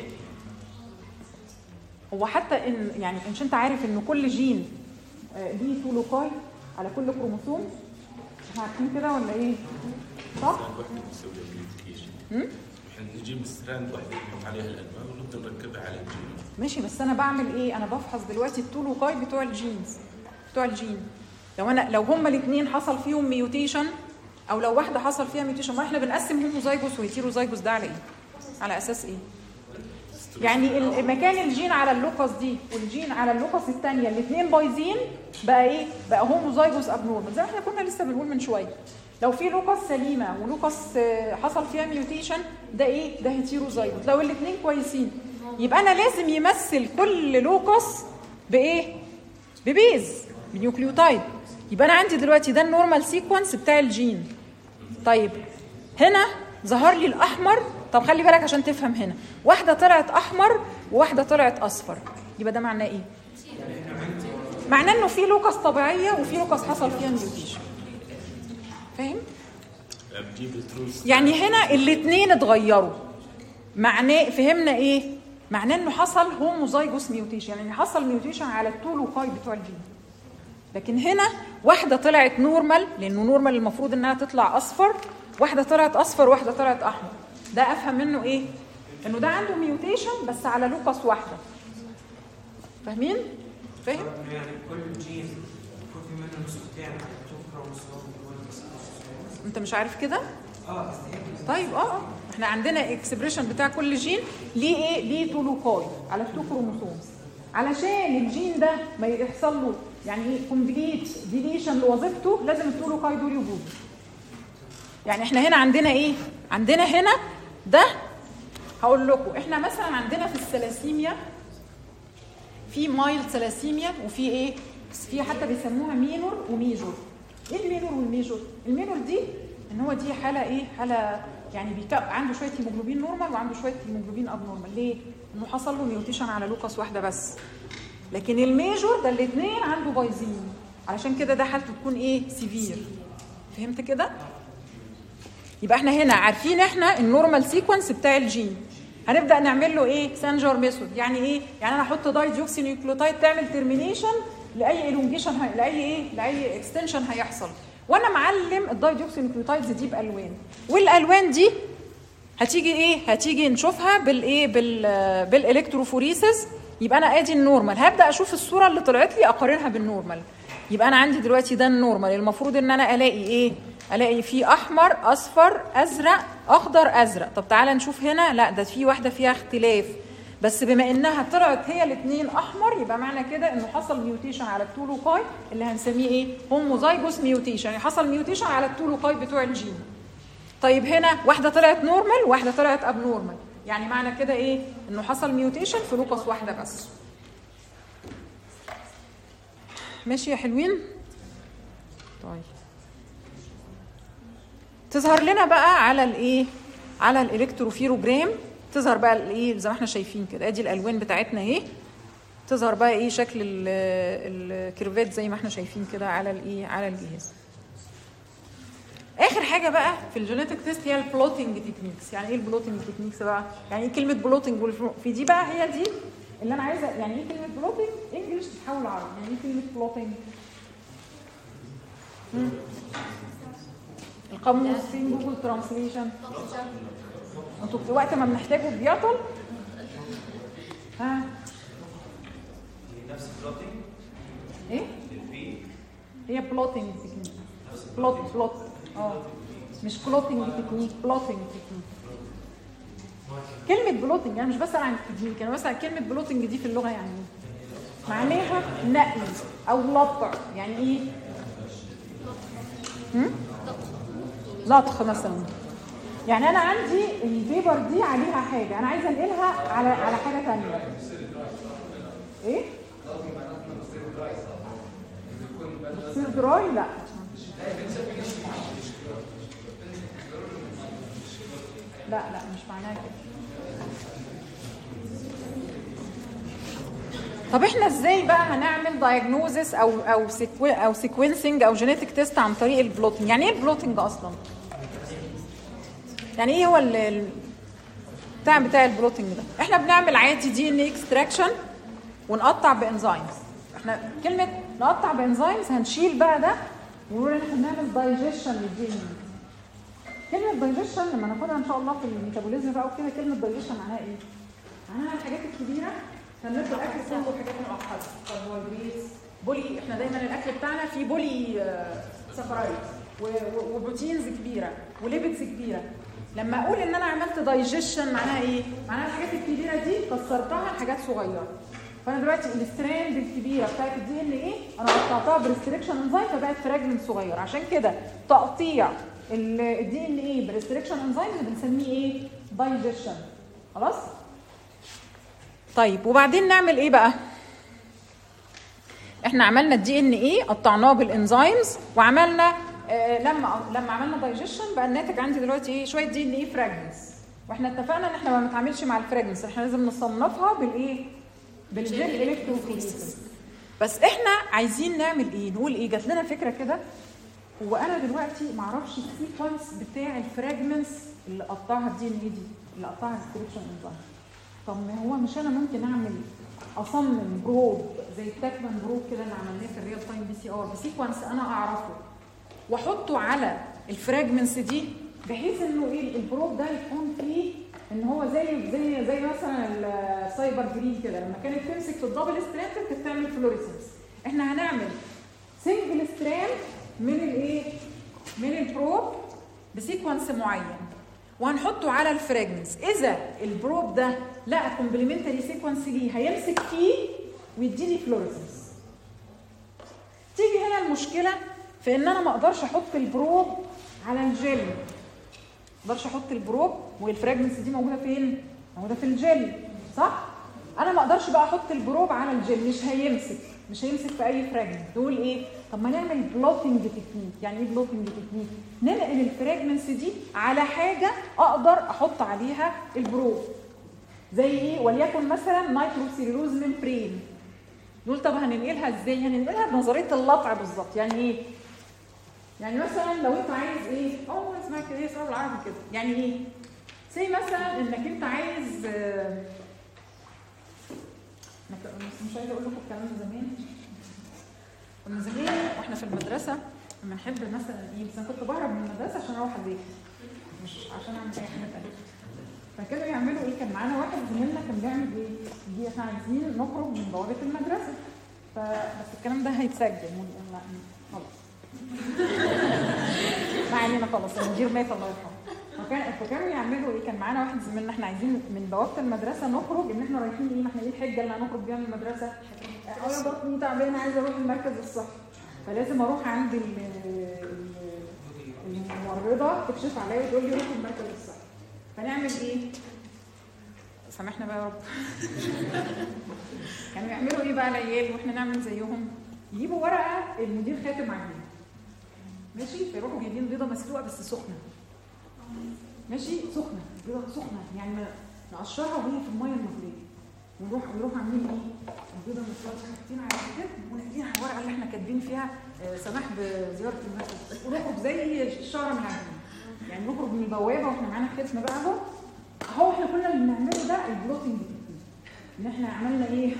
هو حتى ان يعني مش انت عارف ان كل جين آه، ليه تو لوكاي على كل كروموسوم احنا عارفين كده ولا ايه صح ستراند واحدة بنسوي لها موديفيكيشن احنا نجيب ستراند واحدة نحط عليها الألوان ونبدأ نركبها على الجين ماشي بس انا بعمل ايه انا بفحص دلوقتي التو لوكاي بتوع الجينز بتوع الجين لو انا لو هما الاثنين حصل فيهم ميوتيشن او لو واحده حصل فيها ميوتيشن ما احنا بنقسم هوموزايجوس وهيتيروزايجوس ده على ايه على اساس ايه يعني ال- مكان الجين على اللوكس دي والجين على اللوكس الثانيه الاثنين بايظين بقى ايه بقى هوموزايجوس ابنورمال زي ما احنا كنا لسه بنقول من شويه لو في لوكس سليمه ولوكس آه، حصل فيها ميوتيشن ده ايه ده هيتيروزايجوس لو الاثنين كويسين يبقى انا لازم يمثل كل لوكس بايه ببيز بنيوكليوتايد يبقى انا عندي دلوقتي ده النورمال سيكونس بتاع الجين طيب هنا ظهر لي الاحمر طب خلي بالك عشان تفهم هنا واحده طلعت احمر وواحده طلعت اصفر يبقى ده معناه ايه معناه انه في لوكس طبيعيه وفي لوكس حصل فيها ميوتيشن فاهم بجيب التروس يعني هنا الاثنين اتغيروا معناه فهمنا ايه معناه انه حصل هوموزايجوس ميوتيشن يعني حصل ميوتيشن على التو لوكاي بتوع الجين لكن هنا واحده طلعت نورمال لانه نورمال المفروض انها تطلع اصفر واحده طلعت اصفر واحده طلعت احمر ده افهم منه ايه انه ده عنده ميوتيشن بس على لوكس واحده فاهمين فاهم يعني كل جين يكون في منه نسختين على تو كروموسوم ولا بس كروموسوم؟ انت مش عارف كده اه قصدي هيك طيب اه اه احنا عندنا اكسبريشن بتاع كل جين ليه ايه ليه تو لوكاي على التو كروموسومز علشان الجين ده ما يحصل له يعني ايه كومبليت ديليشن لوظيفته لازم التو لوكاي دول يوجدوا يعني احنا هنا عندنا ايه عندنا هنا ده هقول لكم احنا مثلا عندنا في الثلاسيميا في مايلد ثلاسيميا وفي ايه في حتى بيسموها مينور وميجور ايه المينور والميجور المينور دي ان هو دي حاله ايه حاله يعني بيك... عنده شويه هيموجلوبين نورمال وعنده شويه هيموجلوبين اب نورمال ليه انه حصل له ميوتيشن على لوكس واحده بس لكن الميجور ده الاثنين عنده بايظين علشان كده ده حالته تكون ايه سيفير فهمت كده يبقى احنا هنا عارفين احنا النورمال سيكونس بتاع الجين هنبدا نعمل له ايه سانجر ميثود يعني ايه يعني انا احط داي ديوكسي نيوكليوتايد تعمل ترمينيشن لاي الونجيشن هي... لاي ايه لاي اكستنشن هيحصل وانا معلم الداي ديوكسي نيوكليوتايدز دي بالوان والالوان دي هتيجي ايه هتيجي نشوفها بالايه بال بالالكتروفوريسز يبقى انا ادي النورمال هبدا اشوف الصوره اللي طلعت لي اقارنها بالنورمال يبقى انا عندي دلوقتي ده النورمال المفروض ان انا الاقي ايه الاقي فيه احمر اصفر ازرق اخضر ازرق طب تعالى نشوف هنا لا ده في واحده فيها اختلاف بس بما انها طلعت هي الاثنين احمر يبقى معنى كده انه حصل ميوتيشن على التولوكاي اللي هنسميه ايه هوموزايجوس ميوتيشن يعني حصل ميوتيشن على التولوكاي بتوع الجين طيب هنا واحده طلعت نورمال واحده طلعت اب نورمال يعني معنى كده ايه انه حصل ميوتيشن في لوكس واحده بس ماشي يا حلوين طيب تظهر لنا بقى على الايه على الالكتروفيروجرام تظهر بقى الايه زي ما احنا شايفين كده ادي الالوان بتاعتنا اهي تظهر بقى ايه شكل ال- الكيرفات زي ما احنا شايفين كده على الايه على الجهاز اخر حاجه بقى في الجينيتك تيست هي البلوتنج تكنيكس يعني ايه البلوتنج تكنيكس بقى يعني ايه كلمه بلوتنج في دي بقى هي دي اللي انا عايزه يعني ايه كلمه بلوتنج انجلش تتحول عربي يعني ايه كلمه بلوتنج القاموس فين جوجل ترانسليشن انتوا في وقت ما بنحتاجه بيعطل ها نفس البلوتنج ايه للبي هي بلوتنج تكنيك بلوت بلوت اه مش بلوتنج تكنيك بلوتنج تكنيك كلمة بلوتنج يعني مش بس عن التكنيك يعني مثلا كلمة بلوتنج دي في اللغة يعني ايه؟ معناها نقل أو لطع يعني ايه؟ لطخ مثلا يعني انا عندي البيبر دي عليها حاجه انا عايزه انقلها على على حاجه ثانيه ايه بتصير دراي لا لا لا مش معناها كده طب احنا ازاي بقى هنعمل دايجنوزس او او سيكو او سيكونسنج او جينيتك تيست عن طريق البلوتنج يعني ايه البلوتنج اصلا يعني ايه هو ال- ال- بتاع بتاع البلوتنج ده احنا بنعمل عادي دي ان اكستراكشن ونقطع بانزيمز احنا كلمه نقطع بانزيمز هنشيل بقى ده ونقول ان احنا بنعمل دايجيشن للدي ان كلمه دايجيشن لما ناخدها ان شاء الله في الميتابوليزم بقى وكده كلمه دايجيشن معناها ايه معناها الحاجات الكبيره هناكل الاكل كله حاجات معقده كربوهيدرات بولي احنا دايما الاكل بتاعنا فيه بولي آه، سكرايد و- و- وبروتينز كبيره وليبيدز كبيره لما اقول ان انا عملت دايجيشن معناها ايه معناها الحاجات الكبيره دي كسرتها لحاجات صغيره فانا دلوقتي الستراند الكبيره بتاعت الدي ان ايه انا قطعتها بريستريكشن انزيم فبقت فراجمنت صغير عشان كده تقطيع الدي ان ايه بريستريكشن انزيم بنسميه ايه دايجيشن خلاص طيب وبعدين نعمل ايه بقى احنا عملنا الدي ان ايه قطعناه بالانزيمز وعملنا آه لما لما عملنا دايجيشن بقى الناتج عندي دلوقتي ايه شويه دي ان ايه فراجمنتس واحنا اتفقنا ان احنا ما بنتعاملش مع الفراجمنتس احنا لازم نصنفها بالايه بالجيل الكتروفوريسيس بس احنا عايزين نعمل ايه نقول ايه جات لنا فكره كده هو انا دلوقتي ما اعرفش السيكونس بتاع الفراجمنتس اللي قطعها الدي ان ايه دي اللي قطعها السكريبشن انزيم طب ما هو مش انا ممكن اعمل اصمم بروب زي التاكمان بروب كده اللي عملناه في الريال تايم بي سي ار بسيكونس انا اعرفه واحطه على الفراجمنتس دي بحيث انه ايه البروب ده يكون فيه ان هو زي زي زي مثلا السايبر جرين كده لما كانت تمسك في الدبل ستراند كانت تعمل فلوريسنس احنا هنعمل سنجل ستراند من الايه من البروب بسيكونس معين وهنحطه على الفراجمنتس اذا البروب ده لقى كومبلمنتري سيكونس ليه هيمسك فيه ويديني فلوريسنس تيجي هنا المشكله في ان انا ما اقدرش احط البروب على الجل ما اقدرش احط البروب والفراجمنتس دي موجوده فين موجوده في الجل صح انا ما اقدرش بقى احط البروب على الجل مش هيمسك مش هيمسك في اي فراجمنت نقول ايه طب ما نعمل بلوتنج تكنيك يعني ايه بلوتنج تكنيك ننقل الفراجمنتس دي على حاجه اقدر احط عليها البروب زي ايه وليكن مثلا نيتروسيلوز ممبرين نقول طب هننقلها ازاي هننقلها بنظريه اللطع بالظبط يعني ايه يعني مثلا لو انت عايز ايه اه اسمها كده ايه اسمها بالعربي كده يعني ايه زي مثلا انك انت عايز آه، ما ت- بس مش عايزه اقول لكم الكلام ده زمان كنا زمان واحنا في المدرسه لما نحب مثلا ايه بس انا كنت بهرب من المدرسه عشان اروح اذاكر مش عشان اعمل اي حاجه تانيه فكانوا يعملوا ايه كان معانا واحد زميلنا كان بيعمل ايه يجي احنا عايزين نخرج من بوابه المدرسه فبس الكلام ده هيتسجل ون- لا، خلاص ما علينا خلاص المدير مات الله يرحمه فكان فكانوا يعملوا ايه كان معانا واحد زميلنا احنا عايزين من بوابه المدرسه نخرج ان احنا رايحين ايه ما احنا ايه الحجه اللي هنخرج بيها من المدرسه اه يا بطني تعبانه عايزه اروح المركز الصحي فلازم اروح عند ال- ال- الممرضه تكشف عليا وتقول لي روح المركز الصحي فنعمل ايه؟ سامحنا بقى يا رب كانوا يعملوا ايه بقى العيال واحنا نعمل زيهم يجيبوا ورقه المدير خاتم عليها ماشي فيروحوا جايبين بيضه مسلوقه بس سخنه ماشي سخنه بيضه سخنه يعني ما- نقشرها وهي في الميه المغليه ونروح ونروح عاملين ايه؟ البيضه مسلوقه حاطين على الكتاب ونقليها على الورقه اللي احنا كاتبين فيها آه، سماح بزياره المركز ونخرج زي الشعره من العجين يعني نخرج من البوابه واحنا معانا الختم بقى اهو اهو احنا كنا اللي بنعمله ده البلوتنج تكنيك ان احنا عملنا ايه؟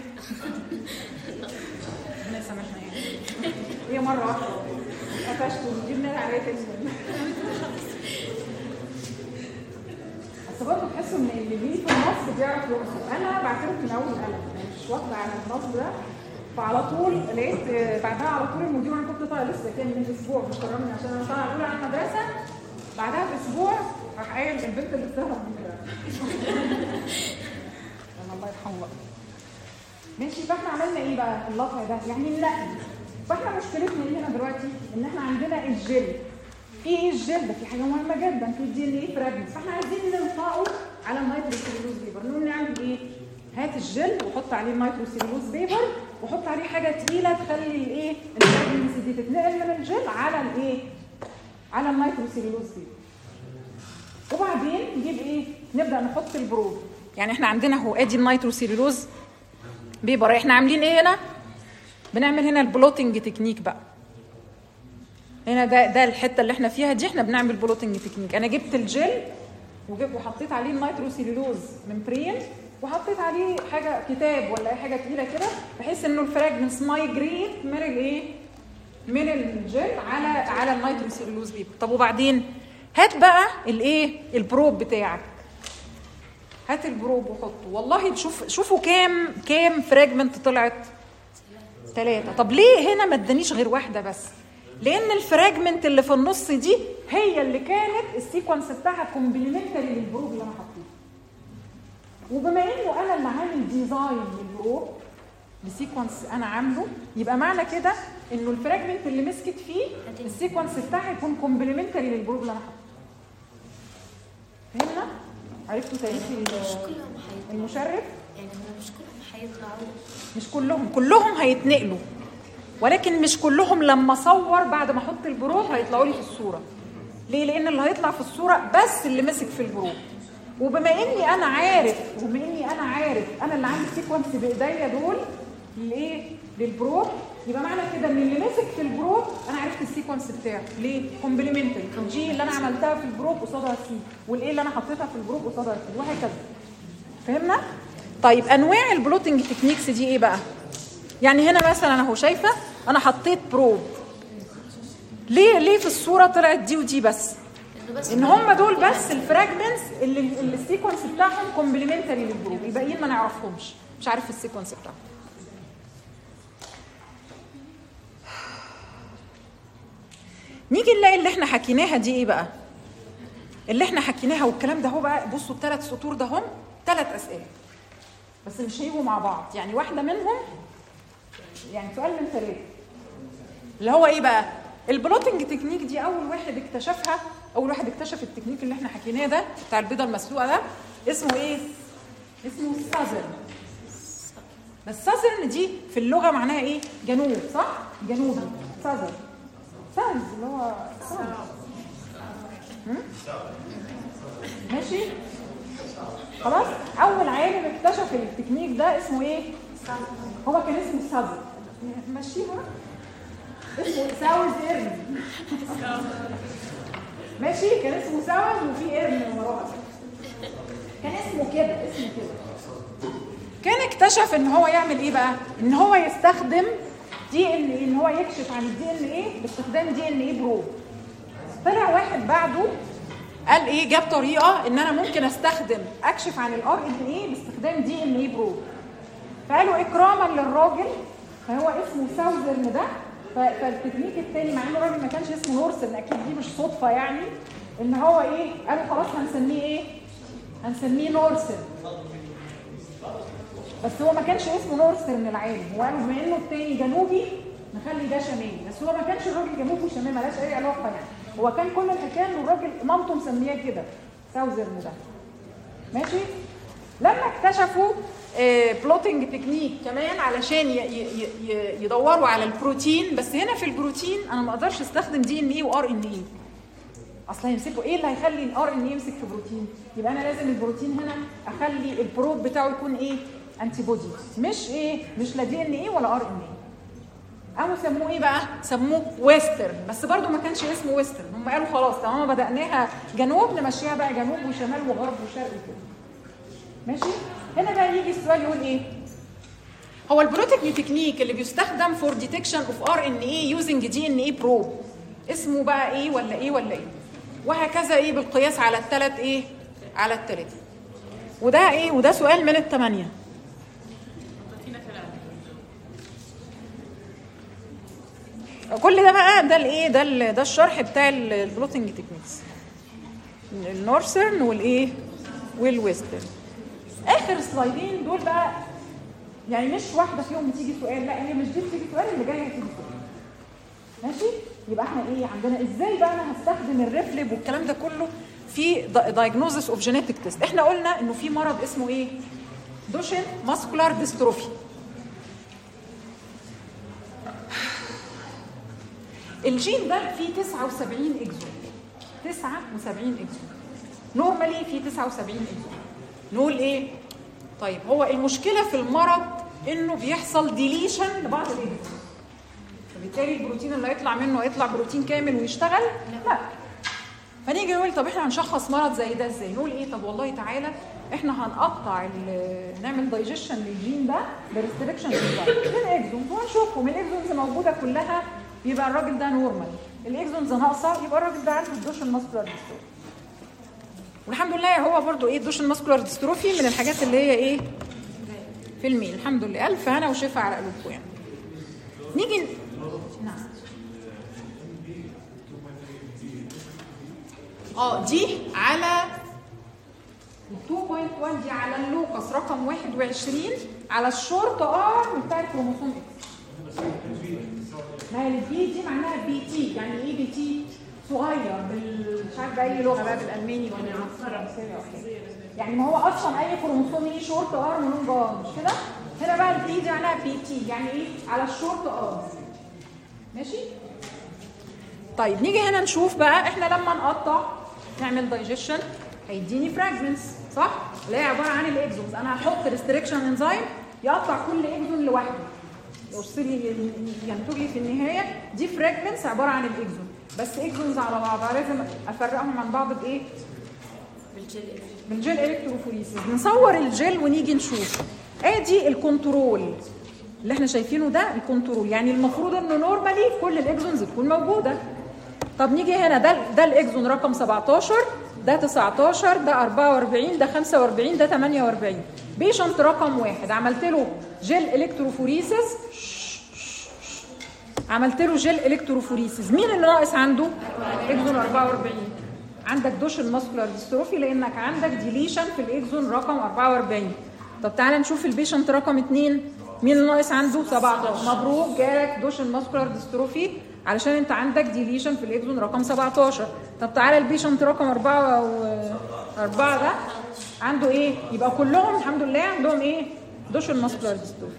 ربنا يسامحنا يعني هي مره واحده قفشت وجبنا لها عليها تاني بس برضه تحسوا ان اللي بيجي في النص بيعرف يرقص انا بعترف من اول قلم يعني مش واخده على النص ده فعلى طول لقيت آه، بعدها على طول المدير انا كنت طالعه لسه كان من اسبوع مش كرمني عشان انا طالعه الاولى على المدرسه بعدها باسبوع راح قايل البنت اللي بتهرب دي كده. يلا الله يرحمه بقى ماشي فاحنا عملنا ايه بقى اللطع ده يعني النقل فاحنا مشكلتنا ايه هنا دلوقتي ان احنا عندنا الجل في ايه الجل ده في حاجه مهمه جدا في الدي ان ايه فراجمنت فاحنا عايزين نلقائه على الميتروسيلولوز بيبر نقول نعمل ايه هات الجل وحط عليه الميتروسيلولوز بيبر وحط عليه حاجه تقيله تخلي الايه الفراجمنتس دي تتنقل من الجل على الايه على الميتروسيلولوز بيبر وبعدين نجيب ايه نبدا نحط البروب يعني احنا عندنا اهو ادي النيتروسيلولوز بيبر احنا عاملين ايه هنا بنعمل هنا البلوتنج تكنيك بقى هنا ده ده الحته اللي احنا فيها دي احنا بنعمل بلوتنج تكنيك انا جبت الجل وجبت وحطيت عليه النيتروسيلولوز ممبرين وحطيت عليه حاجه كتاب ولا اي حاجه تقيله كده بحيث انه الفراجمنتس مايجريت من الايه من الجل على على النيتروسيلولوز بيبر طب وبعدين هات بقى الايه البروب بتاعك هات البروب وحطه والله شوف شوفوا كام كام فراجمنت طلعت ثلاثة طب ليه هنا ما ادانيش غير واحدة بس لان الفراجمنت اللي في النص دي هي اللي كانت السيكونس بتاعها كومبلمنتري للبروب اللي انا حطيته وبما انه انا اللي عامل ديزاين للبروب بسيكونس انا عامله يبقى معنى كده انه الفراجمنت اللي مسكت فيه السيكونس بتاعها يكون كومبلمنتري للبروب اللي انا حطيته فهمنا عرفتوا تاريخ مش ال- كلهم حيطلعوا المشرف يعني هم مش كلهم حيطلعوا مش كلهم كلهم هيتنقلوا ولكن مش كلهم لما اصور بعد ما احط البروب هيطلعوا لي في الصوره ليه لان اللي هيطلع في الصوره بس اللي مسك في البروب وبما اني انا عارف وبما اني انا عارف انا اللي عامل سيكونس بايديا دول لايه للبروب يبقى معنى كده ان اللي مسك في البروب انا عرفت السيكونس بتاعه ليه كومبلمنتري الجي اللي انا عملتها في البروب قصادها سي والايه اللي انا حطيتها في البروب قصادها سي وهكذا فهمنا طيب انواع البلوتنج تكنيكس دي ايه بقى يعني هنا مثلا انا اهو شايفه انا حطيت بروب ليه ليه في الصوره طلعت دي ودي بس انه بس ان هم دول بس الفراجمنتس اللي اللي السيكونس بتاعهم كومبلمنتري للجروب الباقيين ما نعرفهمش مش عارف السيكونس بتاعهم نيجي نلاقي اللي احنا حكيناها دي ايه بقى اللي احنا حكيناها والكلام ده هو بقى بصوا الثلاث سطور ده هم ثلاث اسئله بس مش هيجوا مع بعض يعني واحده منهم يعني سؤال من ثلاثه اللي هو ايه بقى البلوتنج تكنيك دي اول واحد اكتشفها اول واحد اكتشف التكنيك اللي احنا حكيناه ده بتاع البيضه المسلوقه ده اسمه ايه اسمه سازرن بس سازرن دي في اللغه معناها ايه جنوب صح جنوبي سازرن ساز اللي هو ساز هم؟ ماشي خلاص اول عالم اكتشف التكنيك ده اسمه ايه هو كان اسمه سازر ماشيها اسمه ساوز ايرن ماشي كان اسمه ساوز وفي ايرن وراه كان اسمه كده اسمه كده كان اكتشف ان هو يعمل ايه بقى ان هو يستخدم دي ان ان هو يكشف عن الدي ان ايه باستخدام دي ان ايه بروب طلع واحد بعده قال ايه جاب طريقه ان انا ممكن استخدم اكشف عن الار ان ايه باستخدام دي ان ايه بروب فقالوا اكراما للراجل فهو اسمه ساوزرن ده ف- فالتكنيك التاني مع انه الراجل ما كانش اسمه نورسن اكيد دي مش صدفه يعني ان هو ايه قالوا خلاص هنسميه ايه هنسميه نورسن بس هو ما كانش اسمه نورسن العالم هو قالوا بما انه التاني جنوبي نخلي ده شمالي بس هو ما كانش الراجل جنوبي وشمالي ملهاش اي علاقه يعني هو كان كل الحكايه ان الراجل مامته مسمياه كده ساوزرن ده ماشي لما اكتشفوا بلوتنج تكنيك كمان علشان ي- ي- ي- يدوروا على البروتين بس هنا في البروتين انا ما اقدرش استخدم دي ان ايه وار ان ايه اصل هيمسكوا ايه اللي هيخلي الار ان ايه يمسك في بروتين يبقى انا لازم البروتين هنا اخلي البروب بتاعه يكون ايه انتي بودي مش ايه مش لا دي ان ايه ولا ار ان ايه قاموا سموه ايه بقى؟ سموه ويسترن بس برضو ما كانش اسمه ويسترن هم قالوا خلاص طالما بدأناها جنوب نمشيها بقى جنوب وشمال وغرب وشرق كده ماشي؟ هنا بقى يجي السؤال يقول ايه؟ هو البروتكني تكنيك اللي بيستخدم فور ديتكشن اوف ار ان اي يوزنج دي ان اي بروب اسمه بقى ايه ولا ايه ولا ايه؟ وهكذا ايه بالقياس على الثلاث ايه؟ على الثلاثه وده ايه؟ وده سؤال من الثمانيه فينا كلام كل ده بقى ده الايه ده ال- ده الشرح بتاع ال- البلوتنج تكنيكس النورثرن والايه والويسترن اخر سلايدين دول بقى يعني مش واحده فيهم بتيجي سؤال لا هي مش دي بتيجي سؤال اللي جايه هتيجي سؤال ماشي يبقى احنا ايه عندنا ازاي بقى انا هستخدم الريفلب والكلام ده كله في دايجنوزس اوف جينيتك تيست احنا قلنا انه في مرض اسمه ايه دوشن ماسكولار ديستروفي الجين ده فيه 79 اكزون 79 اكزون نورمالي فيه 79 اكزون نقول ايه طيب هو المشكله في المرض انه بيحصل ديليشن لبعض الاكزون فبالتالي البروتين اللي هيطلع منه هيطلع بروتين كامل ويشتغل لا فنيجي نقول طب احنا هنشخص مرض زي ده ازاي نقول ايه طب والله تعالى احنا هنقطع ال- نعمل دايجيشن للجين ده بريستريكشن للاكزونز وهنشوفهم الاكزونز موجوده كلها يبقى الراجل ده نورمال الاكزونز ناقصه يبقى الراجل ده عنده الدوش الماسكولار ديستروفي والحمد لله هو برضو ايه الدوش الماسكولار ديستروفي من الحاجات اللي هي ايه في الميل الحمد لله الف هنا وشفا على قلوبكم يعني نيجي ن- نعم اه دي على ال 2.1 دي على اللوكس رقم 21 على الشورت ارم بتاع الكروموسوم اكس ما هي البي دي معناها بي تي يعني ايه بي تي صغير بال مش عارفه اي لغه بقى بالالماني ولا بالفرنسيه او حاجه يعني ما هو اصلا اي كروموسوم ليه شورت ارم ولون بار مش كده هنا بقى البي دي معناها بي تي يعني ايه على الشورت ارم ماشي طيب نيجي هنا نشوف بقى احنا لما نقطع نعمل دايجيشن هيديني فراجمنتس صح؟ اللي هي عباره عن الاكزونز انا هحط ريستريكشن انزيم يقطع كل اكزون لوحده يوصل لي ينتج لي في النهايه دي فراجمنتس عباره عن الاكزون بس اكزونز على بعضها لازم افرقهم عن بعض بايه؟ بالجل الكتروفوريسيس نصور الجل ونيجي نشوف ادي الكنترول اللي احنا شايفينه ده الكنترول يعني المفروض انه نورمالي كل الاكزونز تكون موجوده طب نيجي هنا ده ده الاكزون رقم 17 ده 19 ده 44 ده 45 ده 48 بيشنت رقم واحد عملت له جل الكتروفوريسيس عملت له جل الكتروفوريسيس مين اللي ناقص عنده اكزون 44 عندك دوش الماسكولار ديستروفي لانك عندك ديليشن في الاكزون رقم 44 طب تعالى نشوف البيشنت رقم 2 مين اللي ناقص عنده 17 مبروك جالك دوش الماسكولار ديستروفي علشان انت عندك ديليشن في الاكزون رقم 17 طب تعالى البيشنت رقم 4 و 4 ده عنده ايه يبقى كلهم الحمد لله عندهم ايه دوش الماسكولار ديستروفي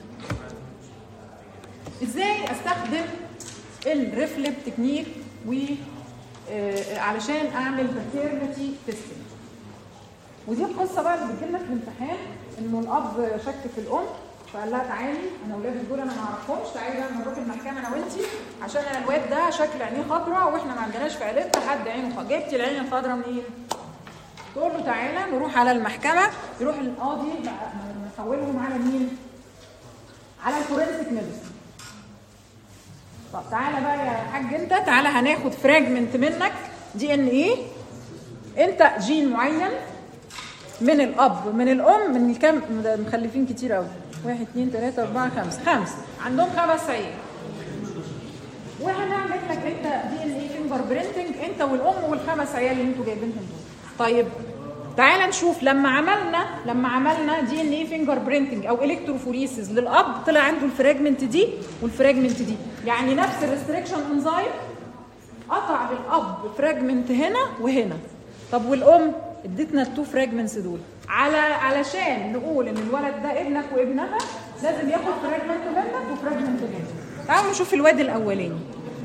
ازاي استخدم الريفلب تكنيك و آه، علشان اعمل باتيرنتي تيستنج ودي القصه بقى اللي بتجيلنا في الامتحان انه الاب شك في الام فقال لها تعالي انا اولادي دول انا ما اعرفهمش تعالي بقى نروح المحكمه انا وانتي عشان انا الواد ده شكل عينيه خضراء واحنا ما عندناش في عيلتنا حد عينه خضراء جبتي العين الخضراء منين؟ تقول له تعالى نروح على المحكمه يروح القاضي بقى نحولهم على مين؟ على الفورنسيك ميديسن طب تعالى بقى يا حاج انت تعالى هناخد فراجمنت منك دي ان ايه انت جين معين من الاب من الام من الكام ده مخلفين كتير قوي واحد اتنين تلاته اربعه خمسه خمسه عندهم خمس عيال وهنعمل لك انت دي ان ايه فينجر برينتنج انت والام والخمس عيال اللي انتوا جايبينهم دول طيب تعالى نشوف لما عملنا لما عملنا دي ان ايه فينجر برينتنج او الكتروفوريسيس للاب طلع عنده الفراجمنت دي والفراجمنت دي يعني نفس الريستريكشن انزايم قطع للاب فراجمنت هنا وهنا طب والام اديتنا التو فراجمنتس دول على علشان نقول ان الولد ده ابنك وابنها لازم ياخد فراجمنت منك وفراجمنت منك تعالوا نشوف الواد الاولاني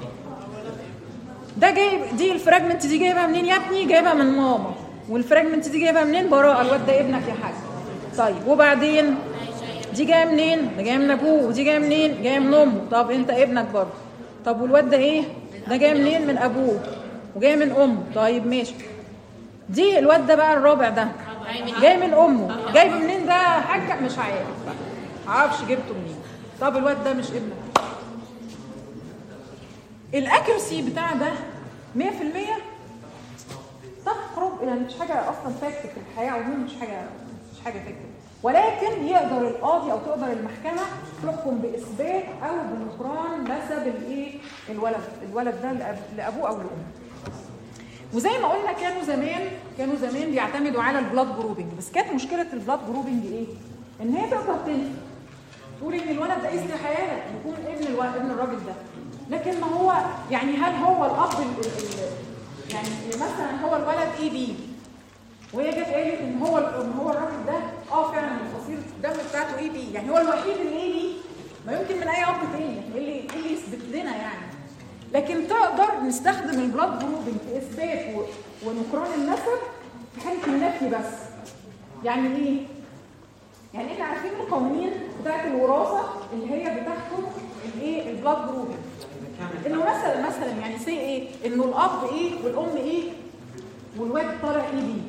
ده جايب دي الفراجمنت دي جايبها منين يا ابني جايبها من ماما والفراجمنت دي جايبها منين براءه الواد ده ابنك يا حاج طيب وبعدين دي جايه منين ده جايه من ابوه ودي جايه منين جايه من امه طب انت ابنك برضه طب والواد ده ايه ده جاي منين من ابوه وجاي من امه طيب ماشي دي الواد ده بقى الرابع ده جاي من امه جايب منين ده حاجه مش عارف بقى معرفش جبته منين طب الواد ده مش ابنك الاكيرسي بتاع ده 100% تقرب يعني مش حاجه اصلا فاكت في الحياه عموما مش حاجه مش حاجه فاكت ولكن يقدر القاضي او تقدر المحكمه تحكم باثبات او بنكران نسب الايه الولد الولد ده لأب- لابوه او لامه وزي ما قلنا كانوا زمان كانوا زمان بيعتمدوا على البلاد جروبنج بس كانت مشكله البلاد جروبنج ايه ان هي تقدر تنفي تقول ان الولد ده استحاله يكون ابن الولد ابن الراجل ده لكن ما هو يعني هل هو الاب ال- ال- ال- يعني مثلا هو الولد اي بي وهي جت قالت ان هو ان هو الراجل ده اه فعلا الفصيل الدم بتاعته اي بي يعني هو الوحيد اللي اي بي ما يمكن من اي اب تاني يعني ايه اللي ايه اللي يثبت لنا يعني لكن تقدر نستخدم البلاد جروبنج في اثبات و- ونكران النسب في حاله النفي بس يعني ايه يعني احنا عارفين القوانين بتاعت الوراثه اللي هي بتحكم الايه البلاد جروبنج اذا كان انه مثلا مثلا يعني سي ايه انه الاب ايه والام ايه والواد طالع ايه بي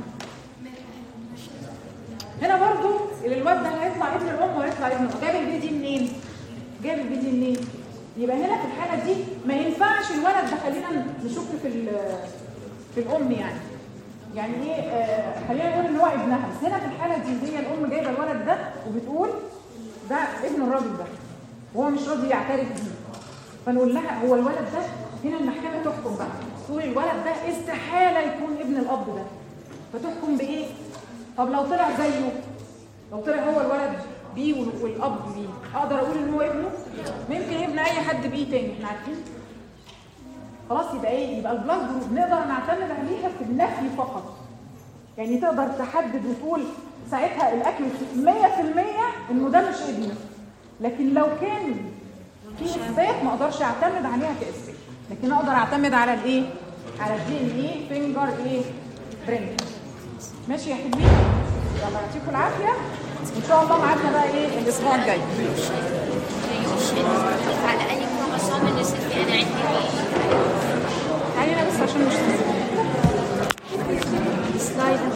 هنا برضو الواد ده هيطلع ابن الام وهيطلع ابن الأم. جاب البي دي منين جاب البي دي منين يبقى هنا في الحاله دي ما ينفعش الولد ده خلينا نشك في ال- في الام يعني يعني ايه آه خلينا نقول ان هو ابنها بس هنا في الحاله دي هي الام جايبه الولد ده وبتقول ده ابن الراجل ده وهو مش راضي يعترف بيه فنقول لها هو الولد ده هنا المحكمه تحكم بقى تقول الولد ده استحاله يكون ابن الاب ده فتحكم بايه طب لو طلع زيه لو طلع هو الولد بي وال- والاب بي اقدر اقول ان هو ابنه ممكن ابن اي حد بي تاني احنا عارفين خلاص يبقى ايه يبقى البلاد جروب نقدر نعتمد عليها في النفي فقط يعني تقدر تحدد وتقول ساعتها الاكل 100% انه ده مش ابني لكن لو كان في اثبات ما اقدرش اعتمد عليها كاثبات لكن اقدر اعتمد على الايه على الدي ان ايه فينجر ايه برنت ماشي يا حبيبي يلا يعطيكم العافيه ان شاء الله معانا بقى ايه الاسبوع الجاي يوشن على اي كروموسوم اللي يصير فيه انا عندي تعالي بس عشان مش سلايد